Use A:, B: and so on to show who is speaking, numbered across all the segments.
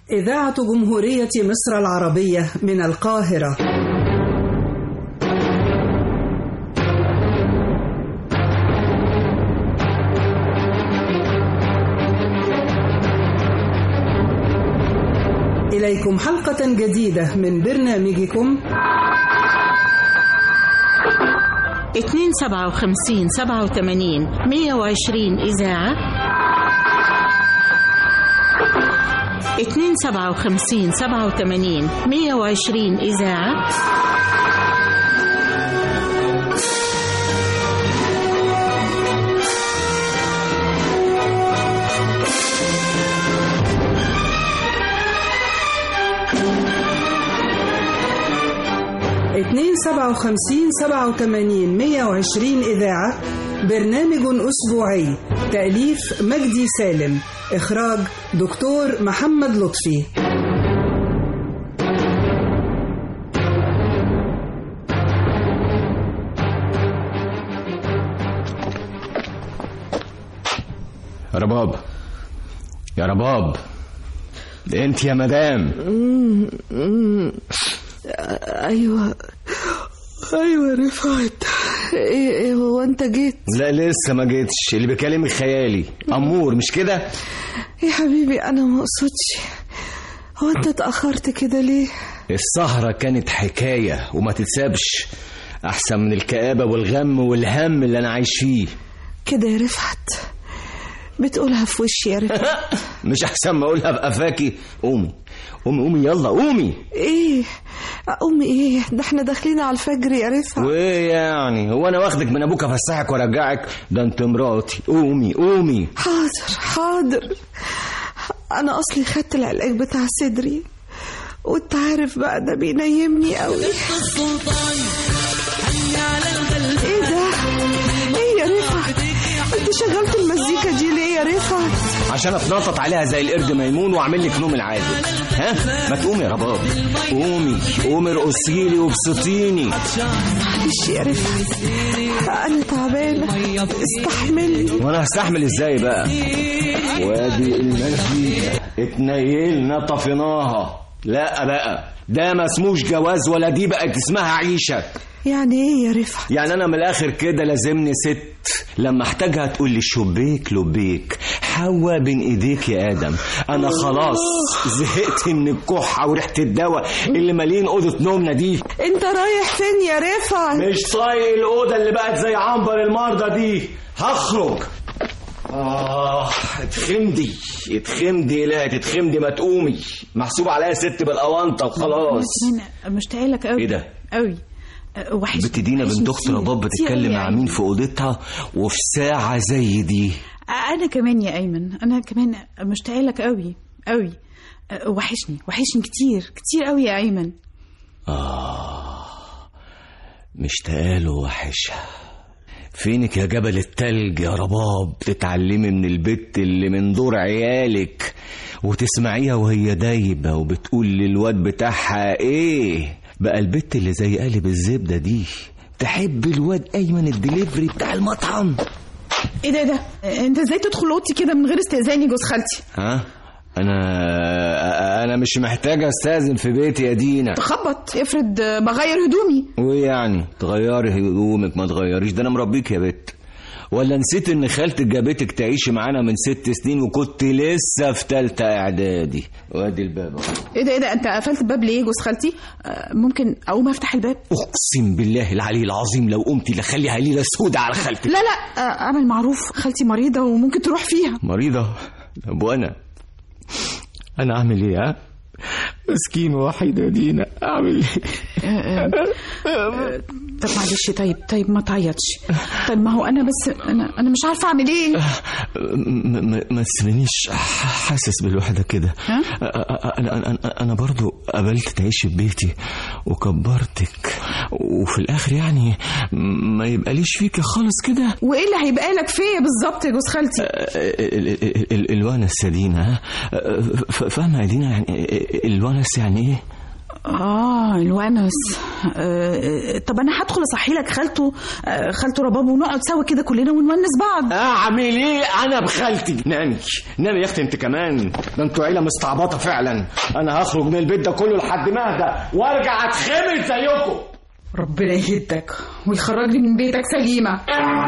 A: إذاعة جمهورية مصر العربية من القاهرة إليكم حلقة جديدة من برنامجكم
B: اتنين سبعة وخمسين سبعة وثمانين مية وعشرين إذاعة اتنين سبعة وخمسين سبعة وثمانين مية وعشرين إذاعة
A: اتنين سبعة وخمسين سبعة وثمانين مية وعشرين إذاعة برنامج أسبوعي تأليف مجدي سالم إخراج دكتور محمد لطفي
C: يا رباب يا رباب ده انت يا مدام
D: ايوه ايوه رفعت ايه ايه هو انت جيت
C: لا لسه ما جيتش اللي بيكلمك خيالي امور مش كده
D: يا حبيبي انا ما اقصدش هو انت اتاخرت كده ليه
C: السهرة كانت حكاية وما تتسابش أحسن من الكآبة والغم والهم اللي أنا عايش فيه
D: كده يا رفعت بتقولها في وشي يا رفعت
C: مش أحسن ما أقولها بقفاكي قومي قومي قومي يلا قومي
D: ايه امي ايه ده احنا داخلين على الفجر يا رفعت
C: وايه يعني هو انا واخدك من ابوك افسحك وارجعك ده انت مراتي قومي قومي
D: حاضر حاضر انا اصلي خدت العلاج بتاع صدري وانت عارف بقى ده بينيمني قوي ايه ده ايه يا رفعت انت شغلت المزيكا دي ليه يا رفعت
C: عشان اتنطط عليها زي القرد ميمون واعمل لك نوم العادل ها ما تقومي يا رباب قومي قومي ارقصيلي وابسطيني
D: معلش يا رفعت انا تعبانه استحملني
C: وانا هستحمل ازاي بقى وادي المزيكا اتنيلنا طفيناها لا بقى ده ما اسموش جواز ولا دي بقت اسمها عيشه
D: يعني ايه يا رفعت
C: يعني انا من الاخر كده لازمني ست لما احتاجها تقول لي شبيك لبيك حوا بين ايديك يا ادم انا خلاص زهقت من الكحه وريحه الدواء اللي مالين اوضه نومنا دي
D: انت رايح فين يا رفعت
C: مش طايق الاوضه اللي بقت زي عنبر المرضى دي هخرج آه اتخمدي اتخمدي لا تتخمدي ما تقومي محسوب عليا ست بالأونطة وخلاص
B: أنا مشتاقة لك قوي
C: ايه ده؟
B: قوي وحش
C: بنت دينا بنت اخت رباب بتتكلم مع مين في اوضتها وفي ساعة زي دي
B: انا كمان يا ايمن انا كمان مشتاقة لك قوي قوي وحشني وحشني كتير كتير قوي يا ايمن
C: آه مشتاقاله وحشها فينك يا جبل التلج يا رباب تتعلمي من البت اللي من دور عيالك وتسمعيها وهي دايبة وبتقول للواد بتاعها ايه بقى البت اللي زي قالب الزبدة دي تحب الواد ايمن الدليفري بتاع المطعم
B: ايه ده ده انت ازاي تدخل اوضتي كده من غير استئذاني جوز خالتي
C: ها انا انا مش محتاجه استاذن في بيتي يا دينا
B: تخبط افرض بغير هدومي
C: وايه يعني تغيري هدومك ما تغيريش ده انا مربيك يا بت ولا نسيت ان خالتك جابتك تعيشي معانا من ست سنين وكنت لسه في تالتة اعدادي وادي الباب أهو.
B: ايه ده ايه ده انت قفلت الباب ليه جوز خالتي آه، ممكن اقوم افتح الباب
C: اقسم بالله العلي العظيم لو قمتي لخليها ليله سودة على خالتك
B: لا لا آه، اعمل معروف خالتي مريضة وممكن تروح فيها
C: مريضة طب وانا انا اعمل ايه ها مسكين وحيد يا دينا اعمل ايه
B: طب معلش طيب طيب ما تعيطش طيب ما هو انا بس انا انا مش عارفه اعمل ايه
C: م- م- ما تسيبنيش حاسس بالوحده كده
B: ها؟
C: انا انا انا انا برضو قبلت تعيشي في بيتي وكبرتك وفي الاخر يعني ما يبقاليش فيك خالص كده
B: وايه اللي هيبقى لك فيا بالظبط يا جوز خالتي
C: ال- ال- ال- الونس يا دينا ها؟ ف- فاهمه يا دينا يعني الونس يعني ايه
B: اه الونس آه طب انا هدخل اصحي لك خالته آه خالته رباب ونقعد سوا كده كلنا ونونس بعض
C: اعمل ايه انا بخالتي نامي نامي يا اختي انت كمان ده انتوا عيله مستعبطه فعلا انا هخرج من البيت ده كله لحد ما اهدى وارجع اتخمد زيكم
B: ربنا يهدك ويخرجني من بيتك سليمه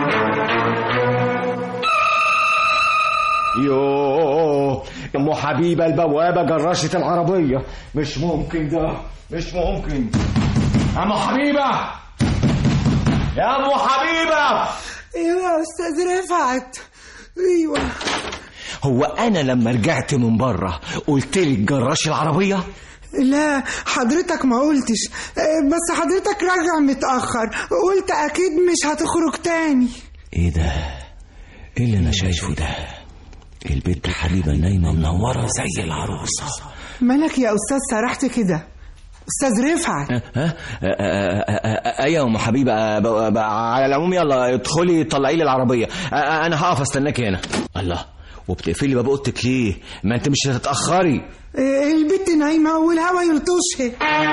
C: يوه ام حبيبه البوابه جرشت العربيه مش ممكن ده مش ممكن يا ام حبيبه يا ام حبيبه
D: ايوه يا استاذ رفعت ايوه
C: هو انا لما رجعت من بره قلت لك جراش العربيه
D: لا حضرتك ما قلتش آه، بس حضرتك راجع متأخر قلت أكيد مش هتخرج تاني
C: ايه ده ايه اللي انا شايفه ده البنت حبيبه نايمه منوره زي العروسه
D: مالك يا أستاذ سرحت كده أستاذ رفعت
C: ها آه، آه، آه، ايوه يا ام حبيبه آه، ب- ب- على العموم يلا ادخلي طلعي لي العربيه آه، آه، انا هقف استناكي هنا الله وبتقفلي باب اوضتك ليه ما انت مش هتتاخري
D: آه، البت نايمة والهوا يلطشها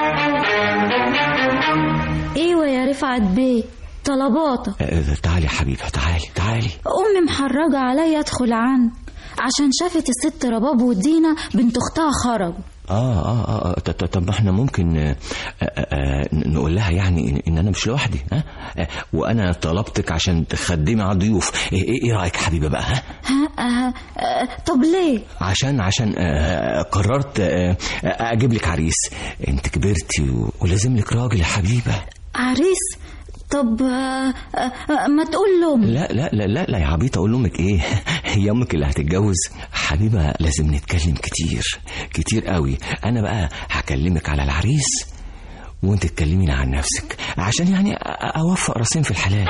E: ايوه يا رفعت بيه طلباتك
C: آه، تعالي يا حبيبه تعالي تعالي
E: امي محرجه عليا ادخل عنك عشان شافت الست رباب ودينا بنت اختها خرجوا
C: اه اه اه ط- ط- طب ما احنا ممكن آه، آه، آه، نقول لها يعني ان إن انا مش لوحدي ها آه، وانا طلبتك عشان تخدمي على الضيوف ايه إيه- إيه رايك حبيبه بقى ها
E: ها آه آه طب ليه
C: عشان عشان آه، قررت آه، آه، اجيب لك عريس انت كبرتي و- ولازم لك راجل يا حبيبه
E: عريس طب آه آه ما تقول لهم
C: لا لا لا لا, لا يا عبيطه اقول لامك ايه هي امك اللي هتتجوز حبيبه لازم نتكلم كتير كتير قوي انا بقى هكلمك على العريس وانت تكلميني عن نفسك عشان يعني أ- أ- اوفق راسين في الحلال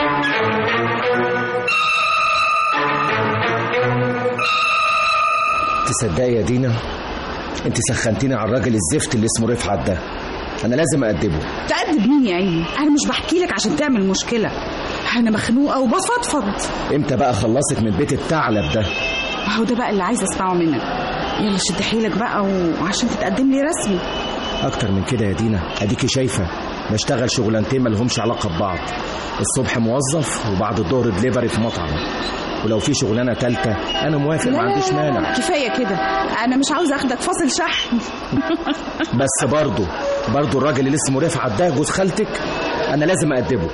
F: تصدقي يا دينا انت سخنتيني على الراجل الزفت اللي اسمه رفعت ده انا لازم اقدمه
B: تأدب مين يا عيني انا مش بحكي لك عشان تعمل مشكله انا مخنوقه وبفضفض
F: امتى بقى اخلصك من بيت الثعلب ده
B: هو ده بقى اللي عايزه اسمعه منك يلا شد حيلك بقى وعشان تتقدم لي رسمي
F: اكتر من كده يا دينا اديكي شايفه بشتغل شغلانتين مالهمش علاقه ببعض الصبح موظف وبعد الظهر دليفري في مطعم ولو في شغلانه تالتة انا موافق ما عنديش مانع
B: كفايه كده انا مش عاوزه اخدك فاصل شحن
F: بس برضه برضه الراجل اللي اسمه رفعت ده جوز خالتك انا لازم اقدمه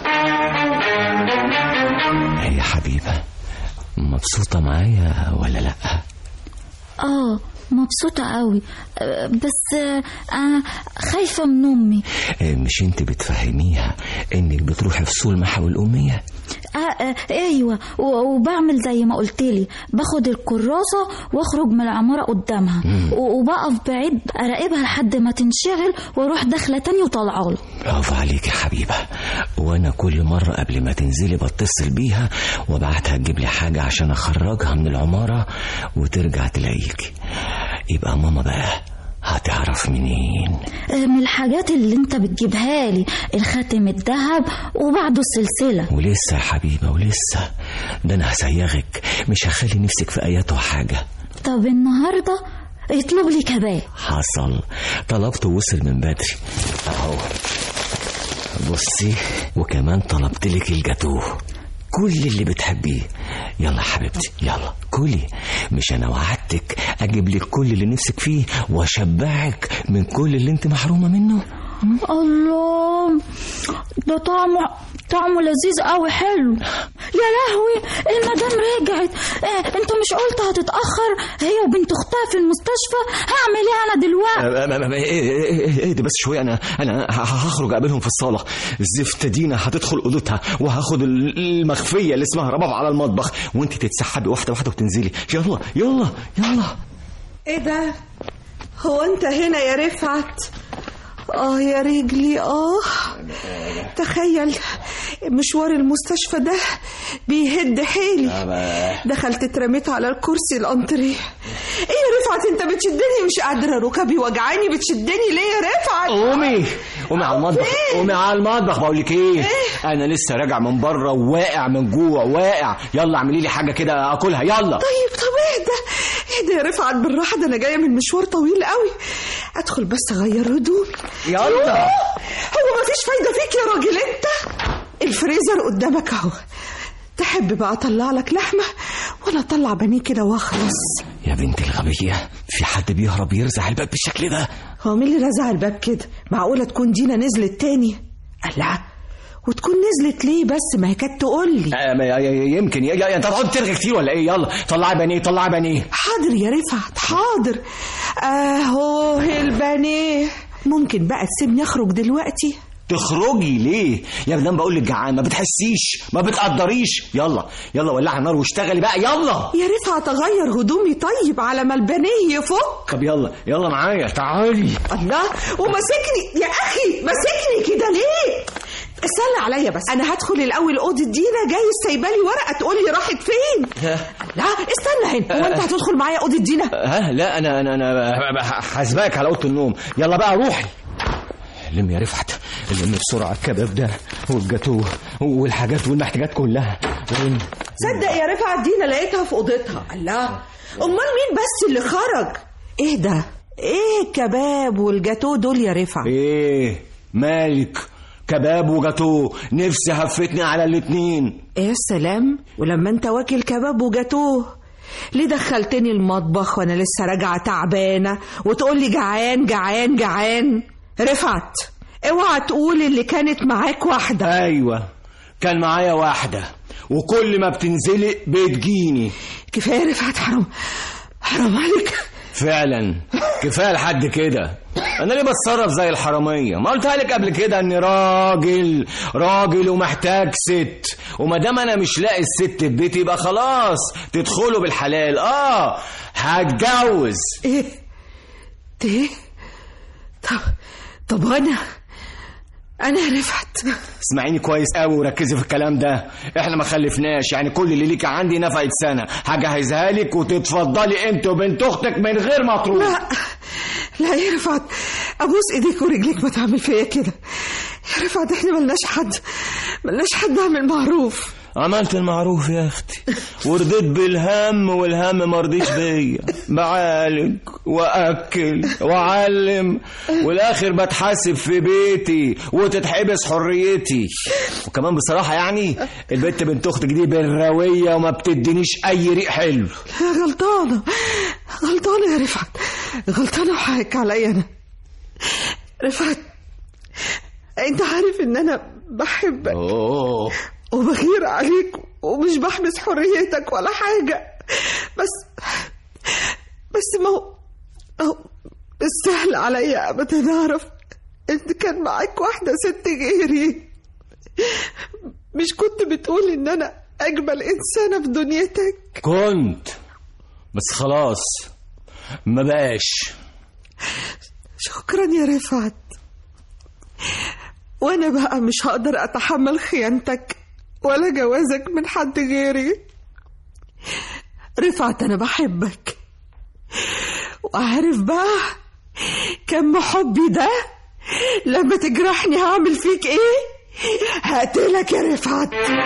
C: هي يا حبيبه مبسوطه معايا ولا لا
E: اه مبسوطة قوي آه، بس آه، أنا خايفة من أمي
C: إيه، مش انت بتفهميها انك بتروحي في سوق المحو الاميه
E: آه آه ايوه و- وبعمل زي ما قلت لي باخد الكراسه واخرج من العماره قدامها و- وبقف بعيد اراقبها لحد ما تنشغل واروح داخله تاني وطالعه له
C: برافو عليك يا حبيبة وأنا كل مرة قبل ما تنزلي بتصل بيها وابعتها تجيب لي حاجة عشان أخرجها من العمارة وترجع تلاقيكي يبقى ماما بقى هتعرف منين
E: آه، من الحاجات اللي انت بتجيبها لي الخاتم الذهب وبعده السلسله
C: ولسه يا حبيبة ولسه ده أنا هسيغك مش هخلي نفسك في آيات حاجة
E: طب النهارده اطلب لي كباب
C: حصل طلبت وصل من بدري أهو بصي وكمان طلبت لك الجاتوه كل اللي بتحبيه يلا يا حبيبتي يلا كلي مش انا وعدتك اجيب لك كل اللي نفسك فيه واشبعك من كل اللي انت محرومه منه
E: الله ده طعمه طعمه لذيذ قوي حلو يا لهوي المدام رجعت إيه انت مش قلت هتتاخر هي وبنت اختها في المستشفى هعمل ايه انا دلوقتي
C: أه، أه، أه، ايه ايه ايه ايه ده بس شويه انا انا ه- هخرج اقابلهم في الصاله الزفت دينا هتدخل اوضتها وهاخد ال- المخفيه اللي اسمها رباب على المطبخ وانت تتسحبي واحده واحده وتنزلي يلا يلا يلا
D: ايه ده هو انت هنا يا رفعت اه يا رجلي اه تخيل مشوار المستشفى ده بيهد حيلي دخلت اترميت على الكرسي الانتريه ايه يا رفعت انت بتشدني مش قادره ركبي وجعاني بتشدني ليه يا رفعت
C: قومي قومي على المطبخ قومي على المطبخ بقول لك ايه انا لسه راجع من بره وواقع من جوع واقع يلا اعملي لي حاجه كده اكلها يلا
D: طيب طب اهدى اهدى يا رفعت بالراحه ده انا جايه من مشوار طويل قوي ادخل ادخل بس اغير هدومي
C: يلا.
D: يوه، هو مفيش فايده فيك يا راجل انت الفريزر قدامك اهو تحب بقى اطلع لك لحمه ولا اطلع بانيه كده واخلص
C: يا بنت الغبية في حد بيهرب يرزع الباب بالشكل ده
D: هو مين اللي رزع الباب كده معقوله تكون دينا نزلت تاني الله وتكون نزلت ليه بس ما هي كانت تقول لي
C: آه، ما- ي- ي- يمكن ي- ي- انت هتقعد ترغي كتير ولا ايه يلا طلعي بانيه طلعي بانيه
D: حاضر يا رفعت حاضر اهو البانيه ممكن بقى تسيبني اخرج دلوقتي
C: تخرجي ليه يا مدام بقول لك جعان ما بتحسيش ما بتقدريش يلا يلا ولعي النار واشتغلي بقى يلا
D: يا رفعت اغير هدومي طيب على ما البانيه يفك
C: طب يلا يلا معايا تعالي
D: الله ومسكني يا اخي مسكني كده ليه استنى عليا بس انا هدخل الاول اوضه دينا جاي سايبالي ورقه تقول لي راحت فين لا استنى هنا هو انت هتدخل معايا اوضه دينا
C: ها لا انا انا انا حاسباك على اوضه النوم يلا بقى روحي لم يا رفعت لم بسرعه الكباب ده والجاتوه والحاجات والمحتاجات كلها لم.
D: صدق يا رفعت دينا لقيتها في اوضتها الله امال مين بس اللي خرج ايه ده ايه الكباب والجاتوه دول يا رفعت
C: ايه مالك كباب وجاتوه نفسي هفتني على الاتنين
D: ايه السلام ولما انت واكل كباب وجاتوه ليه دخلتني المطبخ وانا لسه راجعه تعبانه وتقول لي جعان جعان جعان رفعت اوعى تقول اللي كانت معاك واحده
C: ايوه كان معايا واحده وكل ما بتنزلق بتجيني
D: كفايه رفعت حرام حرام عليك
C: فعلا كفايه لحد كده انا ليه بتصرف زي الحراميه ما قلتها لك قبل كده اني راجل راجل ومحتاج ست وما دام انا مش لاقي الست في بيتي يبقى خلاص تدخلوا بالحلال اه هتجوز
D: ايه ايه طب طب وانا انا رفعت
C: اسمعيني كويس قوي وركزي في الكلام ده احنا ما خلفناش يعني كل اللي ليك عندي نفقت سنه هجهزها لك وتتفضلي انت وبنت اختك من غير ما تروح
D: لا لا يا رفعت ابوس ايديك ورجليك ما تعمل فيا كده يا رفعت احنا ملناش حد ملناش حد اعمل معروف
C: عملت المعروف يا اختي ورضيت بالهم والهم ما رضيش بيا بعالج واكل واعلم والاخر بتحاسب في بيتي وتتحبس حريتي وكمان بصراحه يعني البنت بنت اختك دي بالراويه وما بتدينيش اي ريق حلو
D: غلطانة غلطانة يا رفعت غلطانة وحقك عليا أنا رفعت أنت عارف إن أنا بحبك
C: اوه
D: وبغير عليك ومش بحبس حريتك ولا حاجة بس بس ما هو هو مش سهل عليا أبدا أعرف إن كان معاك واحدة ست غيري مش كنت بتقول إن أنا أجمل إنسانة في دنيتك
C: كنت بس خلاص ما بقاش
D: شكرا يا رفعت وانا بقى مش هقدر اتحمل خيانتك ولا جوازك من حد غيري رفعت انا بحبك وعارف بقى كم حبي ده لما تجرحني هعمل فيك ايه هقتلك يا رفعت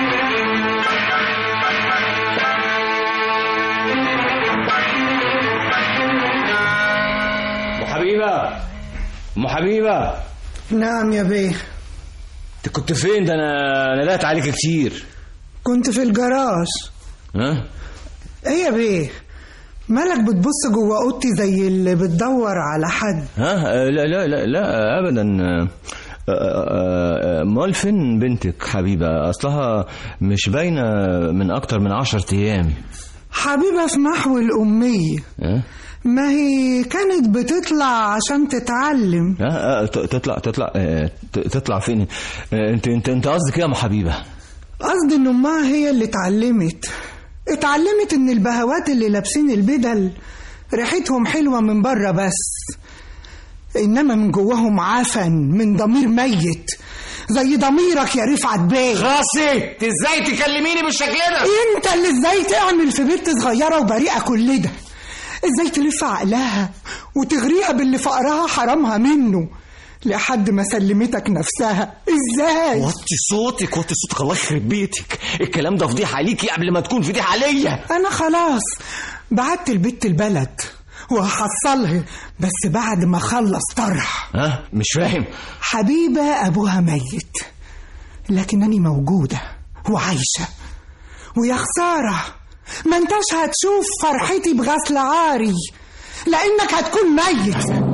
C: ام حبيبه ام حبيبه
G: نعم يا بيه
C: انت كنت فين ده انا ندهت عليك كتير
G: كنت في الجراج
C: ها
G: ايه يا بيه مالك بتبص جوه اوضتي زي اللي بتدور على حد
C: ها آه، لا لا لا لا ابدا آه، آه، آه، امال فين بنتك حبيبه اصلها مش باينه من اكتر من عشرة ايام
G: حبيبة في محو الأمية
C: ها
G: ما هي كانت بتطلع عشان تتعلم
C: ها آه، ت- تطلع تطلع آه، ت- تطلع فين آه، انت انت انت قصدك ايه يا ام حبيبه
G: قصدي ان امها هي اللي اتعلمت اتعلمت ان البهوات اللي لابسين البدل ريحتهم حلوة من بره بس انما من جواهم عفن من ضمير ميت زي ضميرك يا رفعت بيه
C: راسي انت ازاي تكلميني بالشكل ده
G: انت اللي ازاي تعمل في بنت صغيرة وبريئة كل ده ازاي تلف عقلها وتغريها باللي فقرها حرامها منه لحد ما سلمتك نفسها ازاي
C: وطي صوتك وطي صوتك الله يخرب بيتك الكلام ده فضيحه عليكي قبل ما تكون فضيحه عليا
G: انا خلاص بعت البت البلد وهحصلها بس بعد ما اخلص طرح
C: ها مش فاهم
G: حبيبة أبوها ميت لكنني موجودة وعايشة ويا خسارة ما انتش هتشوف فرحتي بغسل عاري لأنك هتكون ميت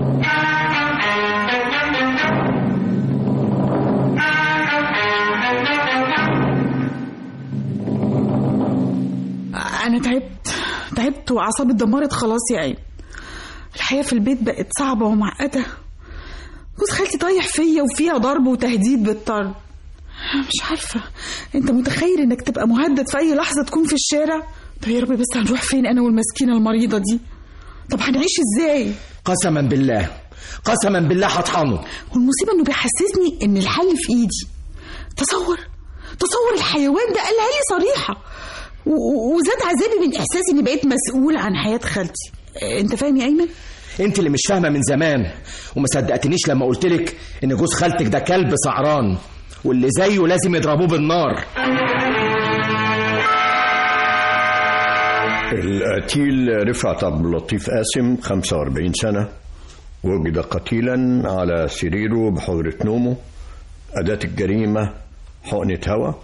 B: انا تعبت تعبت واعصابي اتدمرت خلاص يا عين الحياه في البيت بقت صعبه ومعقده جوز خالتي طايح فيا وفيها ضرب وتهديد بالطرد مش عارفه انت متخيل انك تبقى مهدد في اي لحظه تكون في الشارع طب يا ربي بس هنروح فين انا والمسكينه المريضه دي طب هنعيش ازاي
F: قسما بالله قسما بالله هطحنه
B: والمصيبه انه بيحسسني ان الحل في ايدي تصور تصور الحيوان ده قالها لي صريحه و- و- وزاد عذابي من احساسي اني بقيت مسؤول عن حياه خالتي انت فاهم يا ايمن
F: انت اللي مش فاهمه من زمان وما صدقتنيش لما قلت لك ان جوز خالتك ده كلب سعران واللي زيه لازم يضربوه بالنار
H: القتيل رفعت عبد اللطيف قاسم 45 سنة وجد قتيلا على سريره بحجرة نومه أداة الجريمة حقنة هواء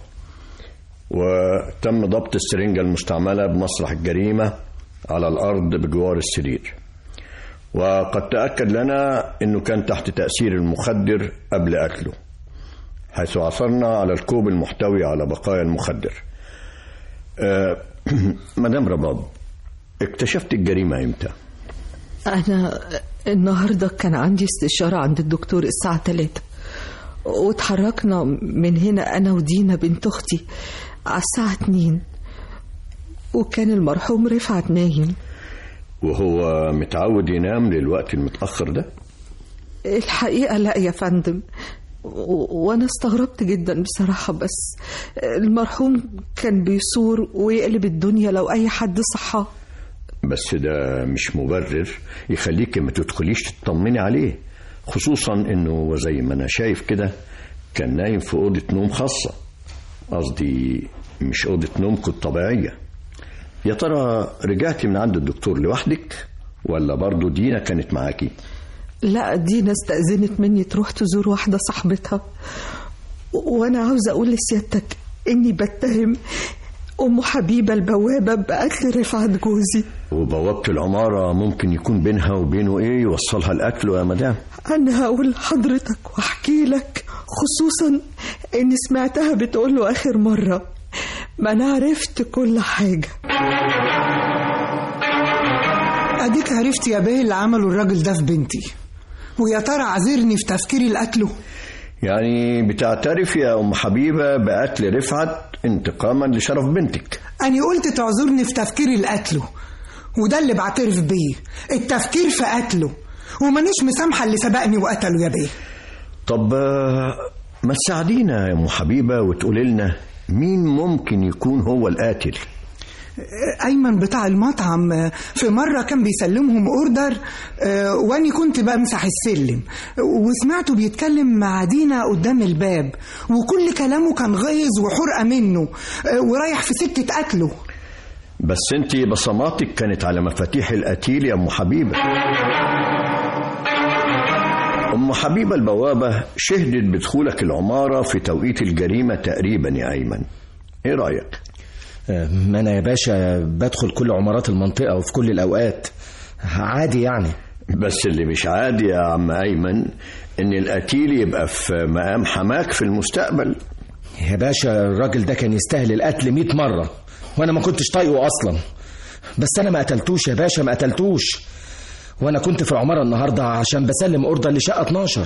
H: وتم ضبط السرنجة المستعملة بمسرح الجريمة على الأرض بجوار السرير وقد تأكد لنا أنه كان تحت تأثير المخدر قبل أكله حيث عثرنا على الكوب المحتوي على بقايا المخدر آه، مدام رباب اكتشفت الجريمة امتى؟
D: أنا النهاردة كان عندي استشارة عند الدكتور الساعة 3 واتحركنا من هنا أنا ودينا بنت أختي على الساعة 2 وكان المرحوم رفعت نايم
H: وهو متعود ينام للوقت المتأخر ده؟
D: الحقيقة لا يا فندم و- وأنا استغربت جدا بصراحة بس المرحوم كان بيصور ويقلب الدنيا لو أي حد صحاه
H: بس ده مش مبرر يخليك ما تدخليش تطمني عليه خصوصا انه زي ما انا شايف كده كان نايم في اوضه نوم خاصه قصدي مش اوضه نومكم الطبيعيه يا ترى رجعتي من عند الدكتور لوحدك ولا برضو دينا كانت معاكي
D: لا دينا استأذنت مني تروح تزور واحدة صاحبتها و- وأنا عاوزة أقول لسيادتك إني بتهم أم حبيبة البوابة بقتل رفعت جوزي
H: وبوابة العمارة ممكن يكون بينها وبينه ايه يوصلها الأكل يا مدام
D: أنا هقول لحضرتك وأحكي لك خصوصا إني سمعتها بتقول له آخر مرة ما أنا عرفت كل حاجة
G: أديك عرفت يا بيه اللي عمله الراجل ده في بنتي ويا ترى عذرني في تفكيري لقتله
H: يعني بتعترف يا أم حبيبة بقتل رفعت انتقاما لشرف بنتك
G: أنا قلت تعذرني في تفكيري لقتله وده اللي بعترف بيه التفكير في قتله ومانيش مسامحة اللي سبقني وقتله يا بيه
H: طب آه، ما تساعدينا يا ام حبيبه وتقولي لنا مين ممكن يكون هو القاتل
G: أيمن بتاع المطعم آه، في مرة كان بيسلمهم أوردر آه، وأني كنت بمسح السلم وسمعته بيتكلم مع دينا قدام الباب وكل كلامه كان غيظ وحرقة منه آه، ورايح في سكة قتله
H: بس انت بصماتك كانت على مفاتيح القتيل يا ام حبيبه ام حبيبه البوابه شهدت بدخولك العماره في توقيت الجريمه تقريبا يا ايمن ايه رايك
F: آه، ما انا يا باشا بدخل كل عمارات المنطقه وفي كل الاوقات عادي يعني
H: بس اللي مش عادي يا عم ايمن ان القتيل يبقى في مقام حماك في المستقبل
F: يا باشا الراجل ده كان يستاهل القتل 100 مرة وانا ما كنتش طايقه اصلا بس انا ما قتلتوش يا باشا ما قتلتوش وانا كنت في العمارة النهاردة عشان بسلم اوردر لشقة 12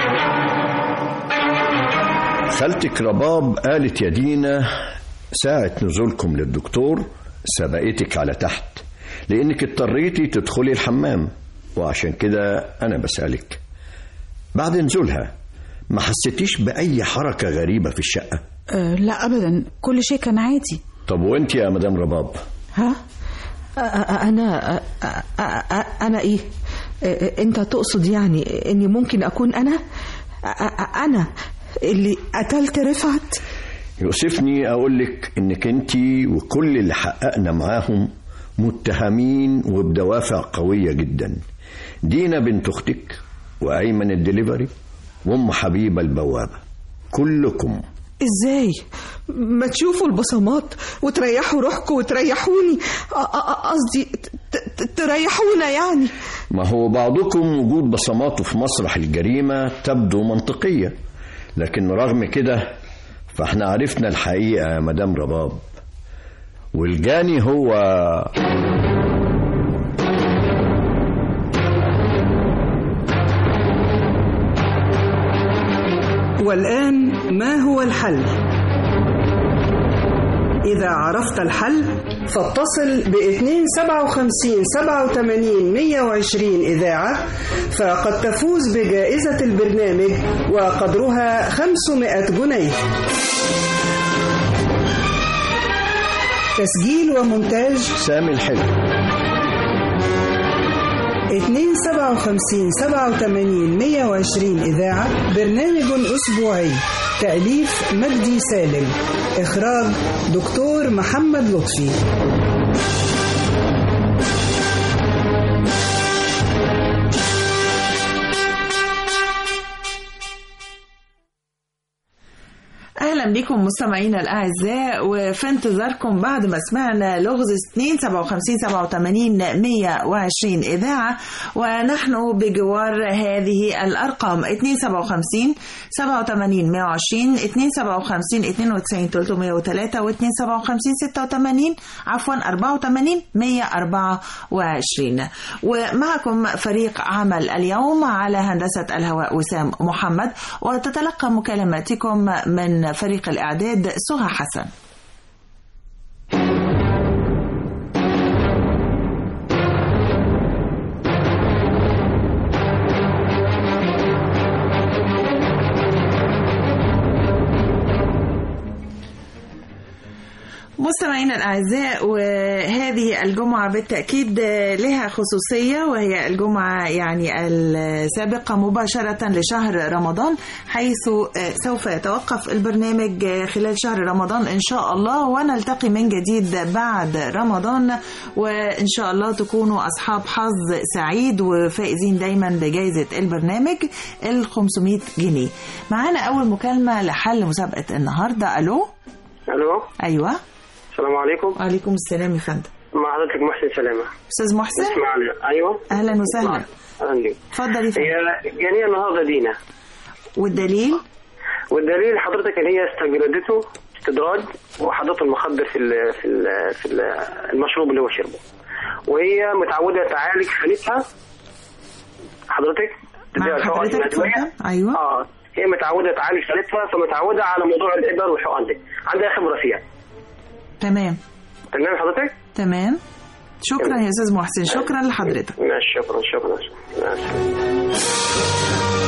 H: خالتك رباب قالت يا دينا ساعة نزولكم للدكتور سبقتك على تحت لأنك اضطريتي تدخلي الحمام وعشان كده أنا بسألك بعد نزولها ما حسيتيش بأي حركة غريبة في الشقة
B: أه لا ابدا كل شيء كان عادي
H: طب وانت يا مدام رباب
D: ها أ- أ- أنا أ- أ- أ- أنا إيه أ- أنت تقصد يعني إني ممكن أكون أنا أ- أ- أنا اللي قتلت رفعت
H: يؤسفني أقول لك إنك انت وكل اللي حققنا معاهم متهمين وبدوافع قوية جدا دينا بنت أختك وأيمن الدليفري وأم حبيبة البوابة كلكم
D: ازاي ما تشوفوا البصمات وتريحوا روحكم وتريحوني أ- أ- قصدي ت- ت- تريحونا يعني
H: ما هو بعضكم وجود بصماته في مسرح الجريمة تبدو منطقية لكن رغم كده فاحنا عرفنا الحقيقة يا مدام رباب والجاني هو
A: والآن ما هو الحل؟ إذا عرفت الحل فاتصل ب 257 87 120 إذاعة فقد تفوز بجائزة البرنامج وقدرها 500 جنيه تسجيل ومونتاج
H: سامي الحلو
A: 257 87 120 إذاعة برنامج أسبوعي تأليف مجدي سالم إخراج دكتور محمد لطفي
B: اهلا بكم مستمعينا الاعزاء وفي انتظاركم بعد ما سمعنا لغز 2 57 87 120 اذاعه ونحن بجوار هذه الارقام 2 57 87 120 2 57 92 303 و 2 57 86 عفوا 84 124 ومعكم فريق عمل اليوم على هندسه الهواء وسام محمد وتتلقى مكالماتكم من فريق الإعداد سهى حسن مستمعينا الأعزاء وهذه الجمعة بالتأكيد لها خصوصية وهي الجمعة يعني السابقة مباشرة لشهر رمضان حيث سوف يتوقف البرنامج خلال شهر رمضان إن شاء الله ونلتقي من جديد بعد رمضان وإن شاء الله تكونوا أصحاب حظ سعيد وفائزين دايما بجائزة البرنامج ال 500 جنيه معانا أول مكالمة لحل مسابقة النهاردة ألو
I: الو
B: أيوة
I: السلام عليكم
B: وعليكم السلام يا فندم
I: مع حضرتك محسن سلامه
B: استاذ محسن
I: اسمعني ايوه
B: اهلا وسهلا
I: اهلا بيك
B: اتفضل يا فندم
I: هي جانيه النهارده دينا
B: والدليل
I: والدليل حضرتك ان هي استجردته استدراج وحضرته المخدر في ال في ال في ال المشروب اللي هو شربه وهي متعوده تعالج خالتها حضرتك
B: مع
I: تديها الحقن
B: حضرتك
I: الأدوية.
B: اتفضل. ايوه
I: اه هي متعوده تعالج خالتها فمتعوده على موضوع الابر والحقن دي عندها خبره فيها
B: تمام
I: تمام حضرتك؟
B: تمام شكرا يا استاذ محسن شكرا لحضرتك
I: ماشي شكرا شكرا مع السلامة.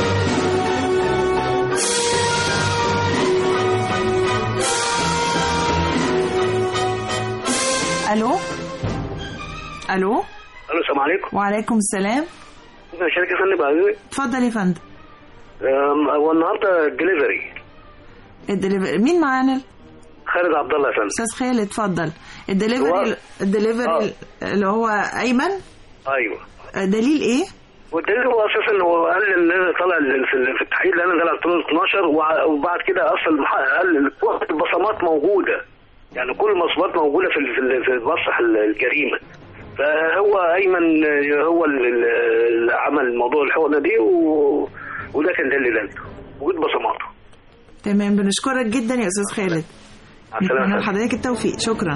B: الو الو
I: الو السلام عليكم
B: وعليكم السلام
I: شركه فن بعزوي
B: اتفضل يا فندم
I: هو النهارده دليفري
B: الدليفري مين معانا
I: خالد عبد الله يا فندم
B: استاذ خالد اتفضل الدليفري
I: هو-
B: الدليفري اللي هو ايمن
I: ايوه
B: دليل ايه
I: والدليل هو اساسا هو قال ان انا طالع ال- في ال- في التحقيق اللي انا طلع 12 وع- وبعد كده اصلا المح- قال كل البصمات موجوده يعني كل المصبات موجوده في ال- في ال- في مسرح ال- الجريمه فهو ايمن هو ال- ال- اللي عمل موضوع الحقنه دي و... وده كان دليلانته وجود بصماته
B: تمام بنشكرك جدا يا استاذ خالد
I: مع السلامه
B: نتمنى
I: يا فندم.
B: لحضرتك التوفيق شكرا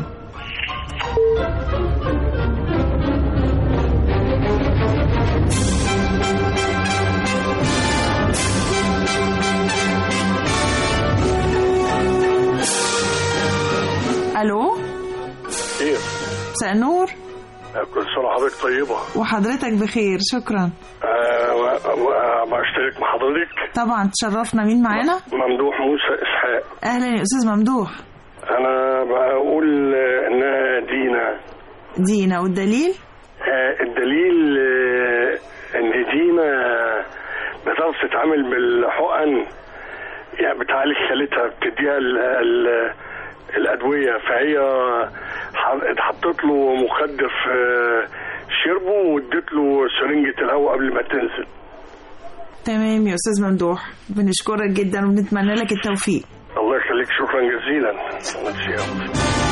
B: الو
J: ايه
B: مساء النور
J: كل سنه وحضرتك طيبه
B: وحضرتك بخير شكرا
J: آه و- و- بشترك مع حضرتك
B: طبعا تشرفنا مين معانا
J: ممدوح موسى اسحاق
B: اهلا يا استاذ ممدوح
J: انا بقول آه، انها دينا
B: دينا والدليل
J: آه الدليل آه ان دينا بتعرف تتعامل بالحقن يعني بتعالج خالتها بتديها ال ال الادويه فهي ح- اتحطت له مخدر في شربه واديت له سرنجة الهواء قبل ما تنزل
B: تمام يا استاذ ممدوح بنشكرك جدا وبنتمنى لك التوفيق
J: الله يخليك شكرا جزيلا ميرسي أوي.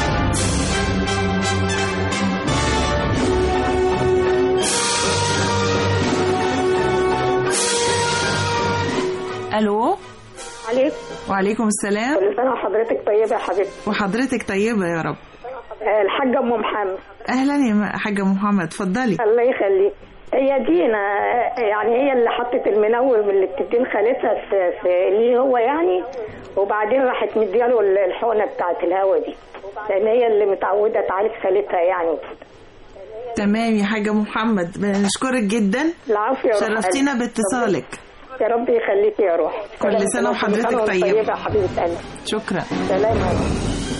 B: الو
K: عليكم
B: وعليكم السلام
K: كل سنة وحضرتك طيبة يا حبيبتي
B: وحضرتك طيبه يا رب
K: آه، الحاجة أم محمد
B: اهلا يا م- حاجه محمد اتفضلي
K: الله يخليك هي دينا آه، يعني هي اللي حطت المنوم اللي بتدين خالتها في, في ليه هو يعني وبعدين راحت مدياله الحقنة بتاعت الهوا دي لأن هي اللي متعودة تعالج خالتها يعني وكده
B: تمام يا حاجه محمد بنشكرك جدا
K: العافية يا روح
B: شرفتينا
K: قلبي.
B: باتصالك
K: يا رب يخليكي يا روح
B: كل سنة وحضرتك
K: كل سنة وأنت
B: طيبة.
K: طيبة يا حبيبة قلبي
B: شكرا
K: سلام يا روح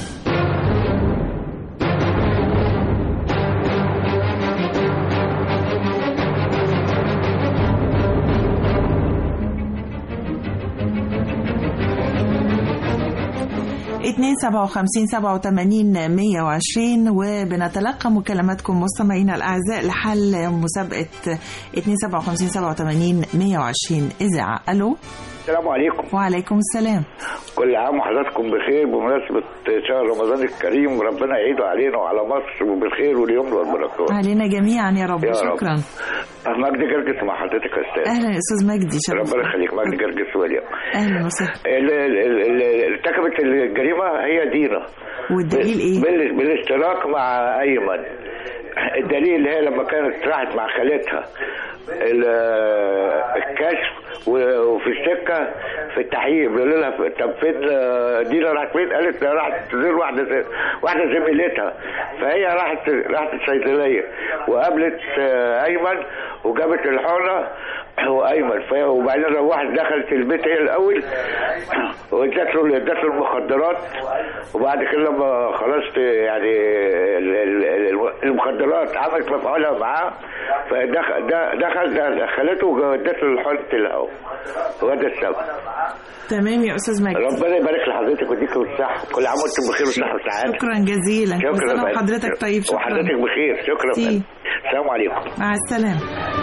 B: اتنين سبعة وخمسين سبعة وتمانين مية وعشرين وبنتلقى مكالماتكم مستمعينا الأعزاء لحل مسابقة اتنين سبعة وخمسين سبعة وتمانين مية وعشرين إذاعة ألو
L: السلام عليكم
B: وعليكم السلام
L: كل عام وحضراتكم بخير بمناسبة شهر رمضان الكريم وربنا يعيده علينا وعلى مصر وبالخير واليمن والبركات
B: علينا جميعا يا رب
L: يا رب.
B: شكرا
L: مجدي جرجس مع حضرتك يا استاذ
B: أهلا يا أستاذ مجدي
L: ربنا
B: شرف
L: يخليك مجدي جرجس واليوم
B: أهلا وسهلا
L: ال- ال- ال- ال- ارتكبت الجريمة هي دينا
B: والدليل إيه؟
L: بال- بالاشتراك مع أيمن الدليل اللي هي لما كانت راحت مع خالتها ال- الكشف و- وفي السكة في التحقيق بيقولوا لها طب فين دينا راحت فين؟ قالت راحت تزور واحدة ز- واحدة زميلتها فهي راحت راحت الصيدلية وقابلت آه، أيمن وجابت الحقنة وايمن فهي وبعدين روحت دخلت البيت هي الاول وادت له ادت له المخدرات وبعد كده لما خلاص يعني ال- ال- ال- المخدرات عملت مفعولها معاه فدخل دخل دخلته وادت له حقنه الهواء هو ده السبب
B: تمام يا أستاذ مجدي
L: ربنا يبارك لحضرتك ويديك الصحة كل عام وانتم بخير وصحة وسعادة
B: شكرا جزيلا كل
L: شكرا
B: سنة
L: بقى.
B: وحضرتك طيب شكرا
L: وحضرتك بخير شكرا
B: سي.
L: بقى. السلام عليكم
B: مع السلامة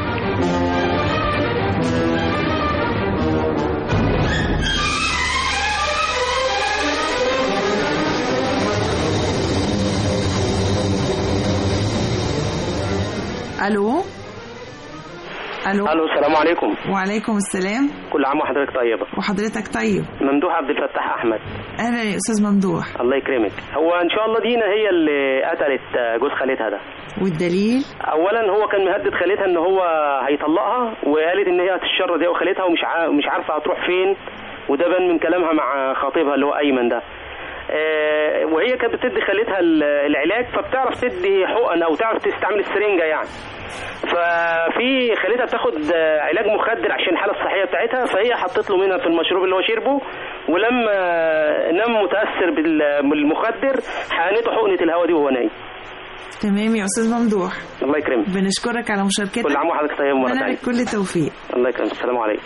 B: الو الو
M: الو السلام عليكم
B: وعليكم السلام
M: كل عام وحضرتك طيبه
B: وحضرتك طيب
M: ممدوح عبد الفتاح احمد
B: اهلا يا استاذ ممدوح
M: الله يكرمك هو ان شاء الله دينا هي اللي قتلت آه، جوز خالتها ده
B: والدليل
M: اولا هو كان مهدد خالتها ان هو هيطلقها وقالت ان هي هتشرد هي وخالتها ومش ع... مش عارفه هتروح فين وده بان من كلامها مع خطيبها اللي هو ايمن ده آه، وهي كانت بتدي خالتها ال- العلاج فبتعرف تدي حقن او تعرف تستعمل السرنجه يعني ففي خالتها بتاخد آه، علاج مخدر عشان الحاله الصحيه بتاعتها فهي حطت له منها في المشروب اللي هو شربه ولما نام متاثر بال- بالمخدر حقنته حقنه الهواء دي وهو نايم
B: تمام يا استاذ ممدوح
M: الله يكرمك
B: بنشكرك على مشاركتك
M: كل عام وحضرتك طيب ومرة
B: اتمنى
M: تانية
B: لك كل التوفيق
M: الله يكرمك السلام عليكم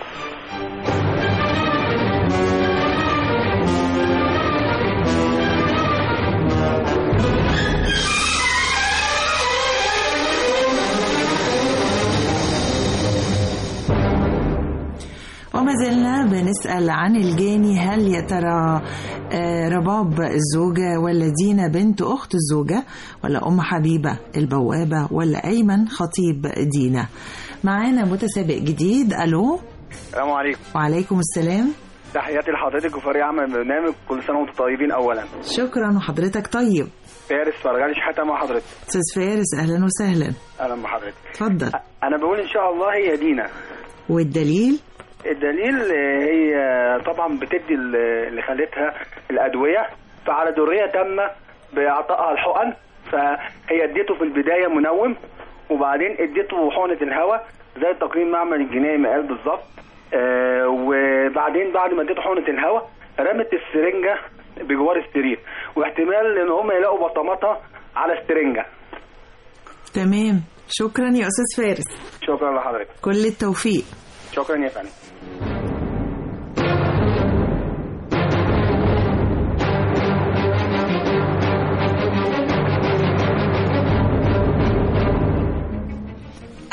B: وما زلنا بنسأل عن الجاني هل يا ترى آه، رباب الزوجة ولا دينا بنت أخت الزوجة ولا أم حبيبة البوابة ولا أيمن خطيب دينا معانا متسابق جديد ألو
N: السلام عليكم
B: وعليكم السلام
N: تحياتي لحضرتك وفريق عمل البرنامج كل سنه وانتم طيبين اولا
B: شكرا وحضرتك طيب
N: فارس فرغالي شحاته مع حضرتك
B: أستاذ فارس أهلا وسهلا
N: اهلا بحضرتك
B: اتفضل
N: انا بقول ان شاء الله هي دينا
B: والدليل
N: الدليل آه، هي طبعا بتدي ل- لخالتها الادويه فعلى دريه تامه باعطائها الحقن فهي اديته في البدايه منوم وبعدين اديته حقنه الهواء زي تقييم معمل الجنائي ما قال بالظبط آه، وبعدين بعد ما اديته حقنه الهواء رمت السرنجه بجوار السرير واحتمال ان هم يلاقوا بصماتها على السرنجه
B: تمام شكرا يا أستاذ فارس
N: شكرا لحضرتك
B: كل التوفيق
N: شكرا يا فندم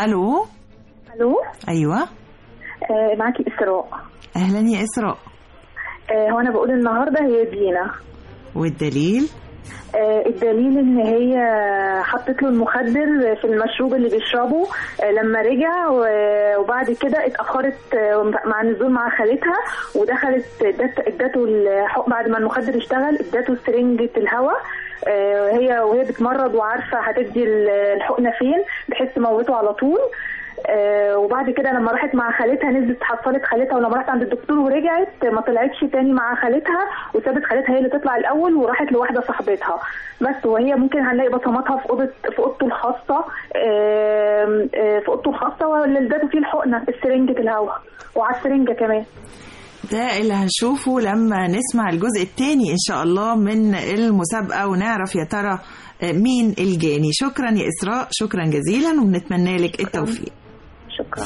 B: الو
O: الو
B: ايوه
O: آه معاكي اسراء
B: اهلا يا اسراء
O: آه هو انا بقول النهارده هي دينا
B: والدليل
O: آه الدليل ان هي حطت له المخدر في المشروب اللي بيشربه آه لما رجع و- وبعد كده اتاخرت آه مع النزول مع خالتها ودخلت ادت- ادته الحق بعد ما المخدر اشتغل ادته سرنجه الهواء آه هي وهي بتمرض وعارفه هتدي ال- الحقنه فين بحيث تموته على طول آه وبعد كده لما راحت مع خالتها نزلت حصلت خالتها ولما راحت عند الدكتور ورجعت ما طلعتش تاني مع خالتها وسابت خالتها هي اللي تطلع الاول وراحت لواحده صاحبتها بس وهي ممكن هنلاقي بصماتها في اوضه في اوضته الخاصه آم، آه، في اوضته الخاصه واللي ادته فيه الحقنه السرنجه الهواء وعلى السرنجه كمان
B: ده اللي هنشوفه لما نسمع الجزء الثاني ان شاء الله من المسابقه ونعرف يا ترى مين الجاني شكرا يا اسراء شكرا جزيلا وبنتمنى لك التوفيق
O: شكرا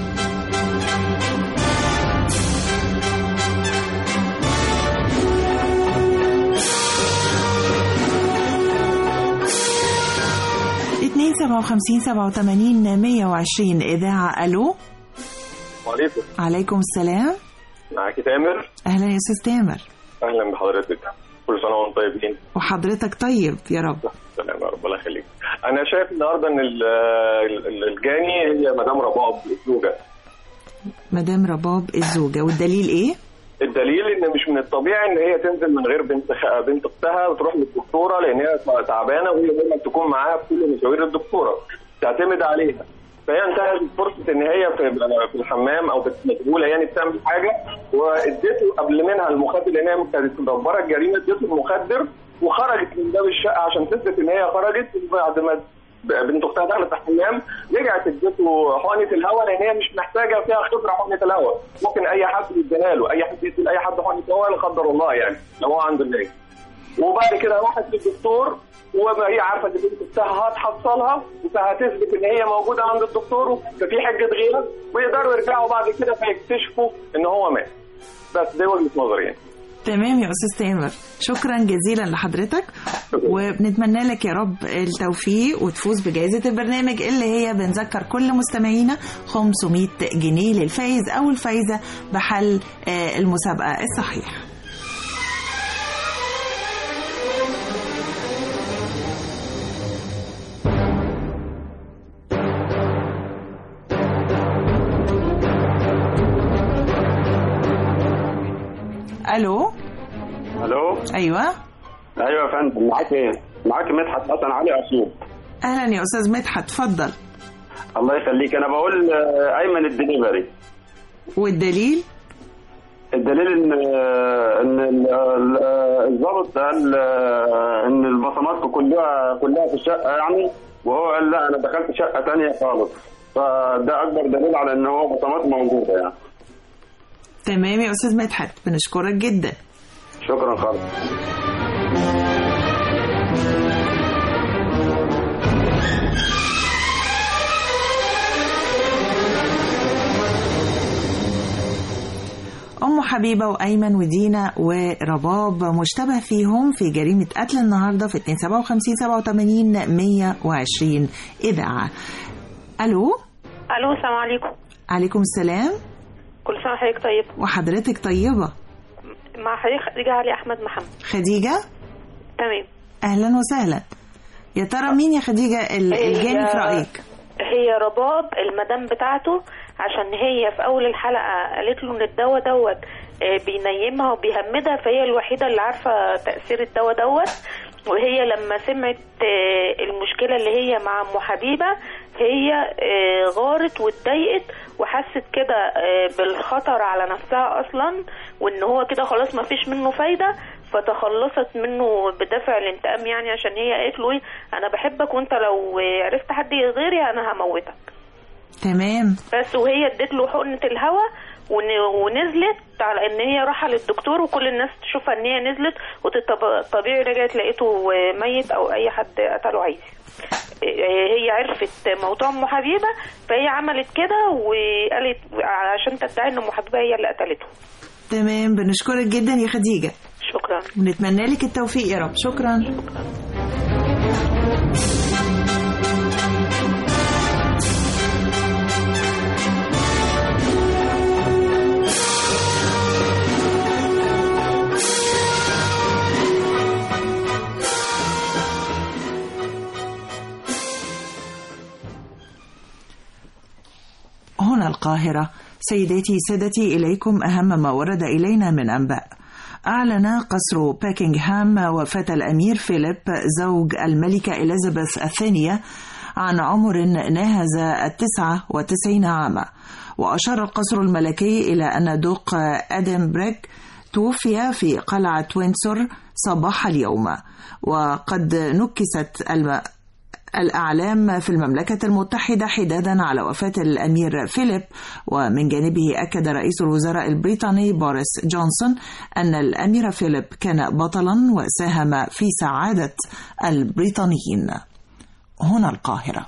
B: اتنين سبعة وخمسين سبعة وثمانين مية وعشرين إذاعة ألو
P: وعليكم
B: عليكم السلام
P: معاكي تامر
B: أهلا يا أستاذ تامر
P: اهلا بحضرتك كل سنه وانتم طيبين
B: وحضرتك طيب يا رب
P: سلام يا رب الله يخليك انا شايف النهارده ان ال- ال- الجاني هي مدام رباب الزوجه
B: مدام رباب الزوجة والدليل إيه؟
P: الدليل ان مش من الطبيعي ان هي تنزل من غير بنت خ... بنت اختها وتروح للدكتوره لان هي تعبانه وهي دايما تكون معاها في كل مشاوير الدكتوره تعتمد عليها فهي انتهت فرصه ان هي في في الحمام او مشغوله يعني بتعمل حاجه واديته قبل منها المخدر لان هي كانت مدبره الجريمه اديته المخدر وخرجت من باب الشقه عشان تثبت ان هي خرجت وبعد ما بنت اختها دخلت الحمام رجعت اديته حقنه الهواء لان هي مش محتاجه فيها خبره حقنه الهواء ممكن اي حد يديها له اي حد يدي لاي حد حقنه هواء لا قدر الله يعني لو هو عنده الناس وبعد كده راحت للدكتور وما هي عارفه ان بنت اختها هتحصلها فهتثبت ان هي موجوده عند الدكتور ففي حجه غيره ويقدروا يرجعوا بعد كده فيكتشفوا ان هو مات بس دي وجهه نظري يعني
B: تمام يا أستاذ تامر شكرا جزيلا لحضرتك وبنتمنى لك يا رب التوفيق وتفوز بجائزة البرنامج اللي هي بنذكر كل مستمعينا 500 جنيه للفايز أو الفايزة بحل آه، المسابقة الصحيح ألو
Q: الو
B: أيوة
Q: ايوه يا فندم معاك ايه؟ معاك مدحت حسن علي اسيوط
B: أهلا يا أستاذ مدحت اتفضل
Q: الله يخليك انا بقول آه، ايمن الدليفري
B: والدليل
Q: الدليل ان آه، ان ال- ال- آه، الضابط قال آه، ان البصمات كلها كلها في الشقه يعني وهو قال لا انا دخلت شقه تانية خالص فده اكبر دليل على ان هو بصمات موجوده يعني
B: تمام يا أستاذ مدحت بنشكرك جدا
Q: شكرا خالص
B: أم حبيبة وأيمن ودينا ورباب مشتبه فيهم في جريمة قتل النهاردة في 257 87 120 إذاعة ألو
R: الو السلام عليكم
B: عليكم السلام
R: كل سنه وحضرتك طيب
B: وحضرتك طيبة
R: مع حضرتك خديجه علي احمد محمد
B: خديجة
R: تمام
B: أهلا وسهلا يا ترى مين يا خديجة ال- الجاني في رأيك
R: هي رباب المدام بتاعته عشان هي في اول الحلقه قالت له ان الدواء دوت آه، بينيمها وبيهمدها فهي الوحيده اللي عارفه تاثير الدواء دوت وهي لما سمعت آه، المشكله اللي هي مع ام حبيبه هي آه، غارت واتضايقت وحست كده آه، بالخطر على نفسها اصلا وان هو كده خلاص ما فيش منه فايده فتخلصت منه بدافع الانتقام يعني عشان هي قالت له ايه انا بحبك وانت لو آه، عرفت حد غيري انا هموتك
B: تمام
R: بس وهي ادت له حقنه الهواء ون- ونزلت على ان هي راحه للدكتور وكل الناس تشوفها ان هي نزلت وطبيعي رجعت لقيته ميت او اي حد قتله عايز هي عرفت موضوع ام حبيبه فهي عملت كده وقالت عشان تدعي ان ام حبيبه هي اللي قتلته
B: تمام بنشكرك جدا يا خديجة
R: شكرا
B: ونتمنى لك التوفيق يا رب شكرا
S: القاهرة سيداتي سادتي إليكم أهم ما ورد إلينا من أنباء أعلن قصر باكنغهام وفاة الأمير فيليب زوج الملكة إليزابيث الثانية عن عمر ناهز التسعة وتسعين عاما وأشار القصر الملكي إلى أن دوق أدنبرغ توفي في قلعة وينسور صباح اليوم وقد نكست الم... الأعلام في المملكة المتحدة حدادا على وفاة الأمير فيليب ومن جانبه أكد رئيس الوزراء البريطاني بوريس جونسون أن الأمير فيليب كان بطلا وساهم في سعادة البريطانيين هنا القاهرة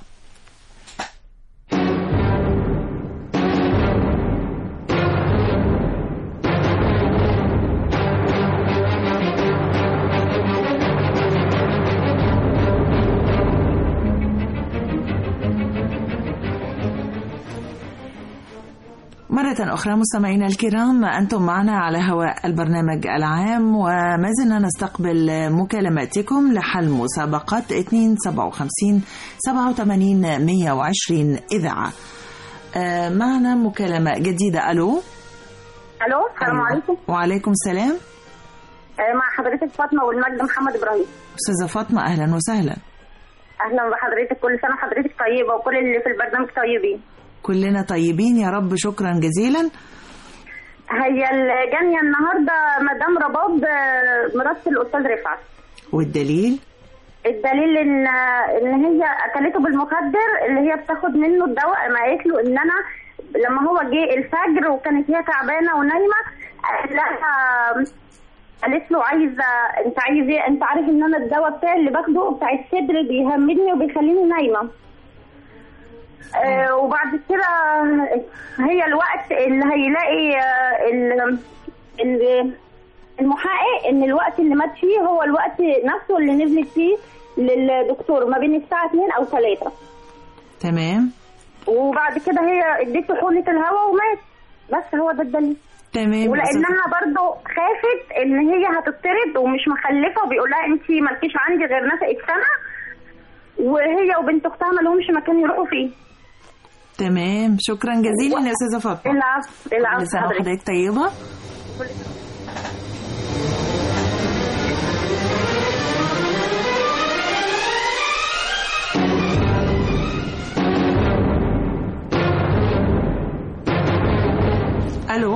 S: مرة أخرى مستمعينا الكرام أنتم معنا على هواء البرنامج العام وما زلنا نستقبل مكالماتكم لحل مسابقة 257 87 120 إذاعة آه، معنا مكالمة جديدة ألو
T: الو السلام
S: أيوة.
T: عليكم
S: وعليكم السلام
T: آه، مع حضرتك فاطمه والمجد محمد ابراهيم
S: أستاذة فاطمة أهلا وسهلا
T: اهلا بحضرتك كل سنه حضرتك طيبه وكل اللي في البرنامج طيبين
S: كلنا طيبين يا رب شكرا جزيلا
T: هي الجانيه النهارده مدام رباب آه، مرات الاستاذ رفعت
S: والدليل
T: الدليل ان ان هي اكلته بالمخدر اللي هي بتاخد منه الدواء ما قالت له ان انا لما هو جه الفجر وكانت هي تعبانه ونايمه قالت لها قالت له عايزه انت عايز ايه انت عارف ان انا الدواء بتاعي اللي باخده بتاع الصدر بيهمدني وبيخليني نايمه آه وبعد كده هي الوقت اللي هيلاقي آه، ال- ال- المحقق ان الوقت اللي مات فيه هو الوقت نفسه اللي نزلت فيه للدكتور ما بين الساعه 2 او 3
S: تمام
T: وبعد كده هي اديته حقنه الهواء ومات بس هو ده الدليل
S: تمام
T: ولانها برضو خافت ان هي هتطرد ومش مخلفه وبيقول لها انت مالكيش عندي غير نفقه سنه وهي وبنت اختها ما لهمش مكان يروحوا فيه
S: تمام شكرا جزيلا يا أستاذة فاطمة
T: العفو العفو
S: كل سنة
T: حضرتك.
S: وحضرتك طيبة ألو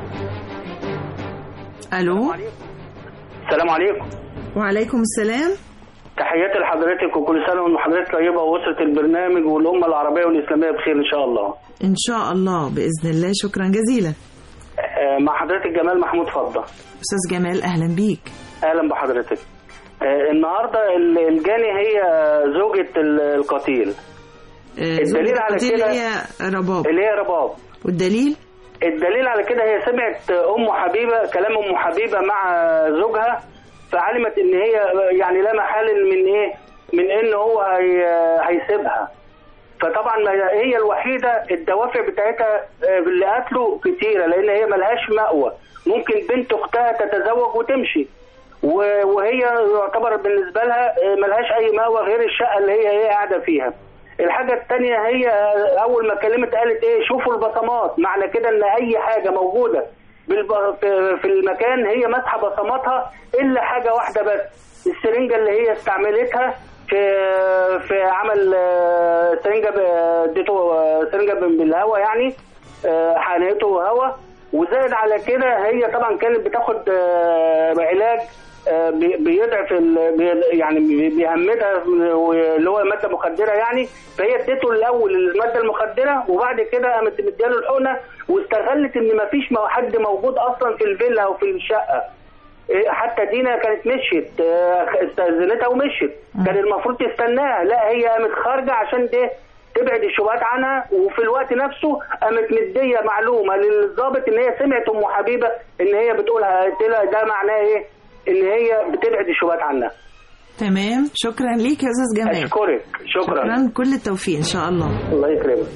S: ألو
N: السلام عليكم
S: وعليكم السلام
N: تحياتي لحضرتك وكل سنه وحضرتك طيبه واسره البرنامج والامه العربيه والاسلاميه بخير ان شاء الله
S: إن شاء الله بإذن الله شكرا جزيلا
N: آه، مع حضرتك جمال محمود فضه
S: أستاذ جمال أهلا بيك
N: اهلا بحضرتك آه، النهارده ال- الجاني هي زوجة ال- القتيل
S: آه،
N: الدليل
S: زوجة
N: على
S: القتيل
N: كده
S: اللي هي رباب
N: اللي هي رباب
S: والدليل
N: الدليل على كده هي سمعت ام حبيبه كلام ام حبيبه مع زوجها فعلمت ان هي يعني لا محال من ايه من ان هو هي هيسيبها فطبعا ما هي الوحيده الدوافع بتاعتها آه، اللي قتله كتيره لان هي ملهاش مأوى ممكن بنت اختها تتزوج وتمشي و- وهي يعتبر بالنسبه لها آه، ملهاش اي مأوى غير الشقه اللي هي هي قاعده فيها الحاجة التانية هي آه، أول ما كلمت قالت إيه شوفوا البصمات معنى كده إن أي حاجة موجودة بالب- في- في المكان هي ماسحة بصماتها إلا حاجة واحدة بس السرنجة اللي هي استعملتها في في عمل آه، سرنجة ب- اديته آه، سرنجة بالهواء يعني آه، حقنته هواء وزائد على كده هي طبعا كانت بتاخد آه، علاج آه، بي- بيضعف ال- بي- يعني بي- بيهمدها اللي هو ماده مخدره يعني فهي اديته الاول الماده المخدره وبعد كده قامت مدياله الحقنه واستغلت ان مفيش مو- حد موجود اصلا في الفيلا او في الشقه إيه، حتى دينا كانت مشيت آه، استاذنتها ومشيت كان المفروض تستناها لا هي قامت خارجه عشان ده تبعد الشبهات عنها وفي الوقت نفسه قامت مديه معلومه للضابط ان هي سمعت ام حبيبه ان هي بتقولها قلت لها ده معناه ايه؟ ان هي بتبعد الشبهات عنها
S: تمام شكرا ليك يا أستاذ جمال
N: اشكرك شكرا
S: شكرا كل التوفيق إن شاء الله
N: الله يكرمك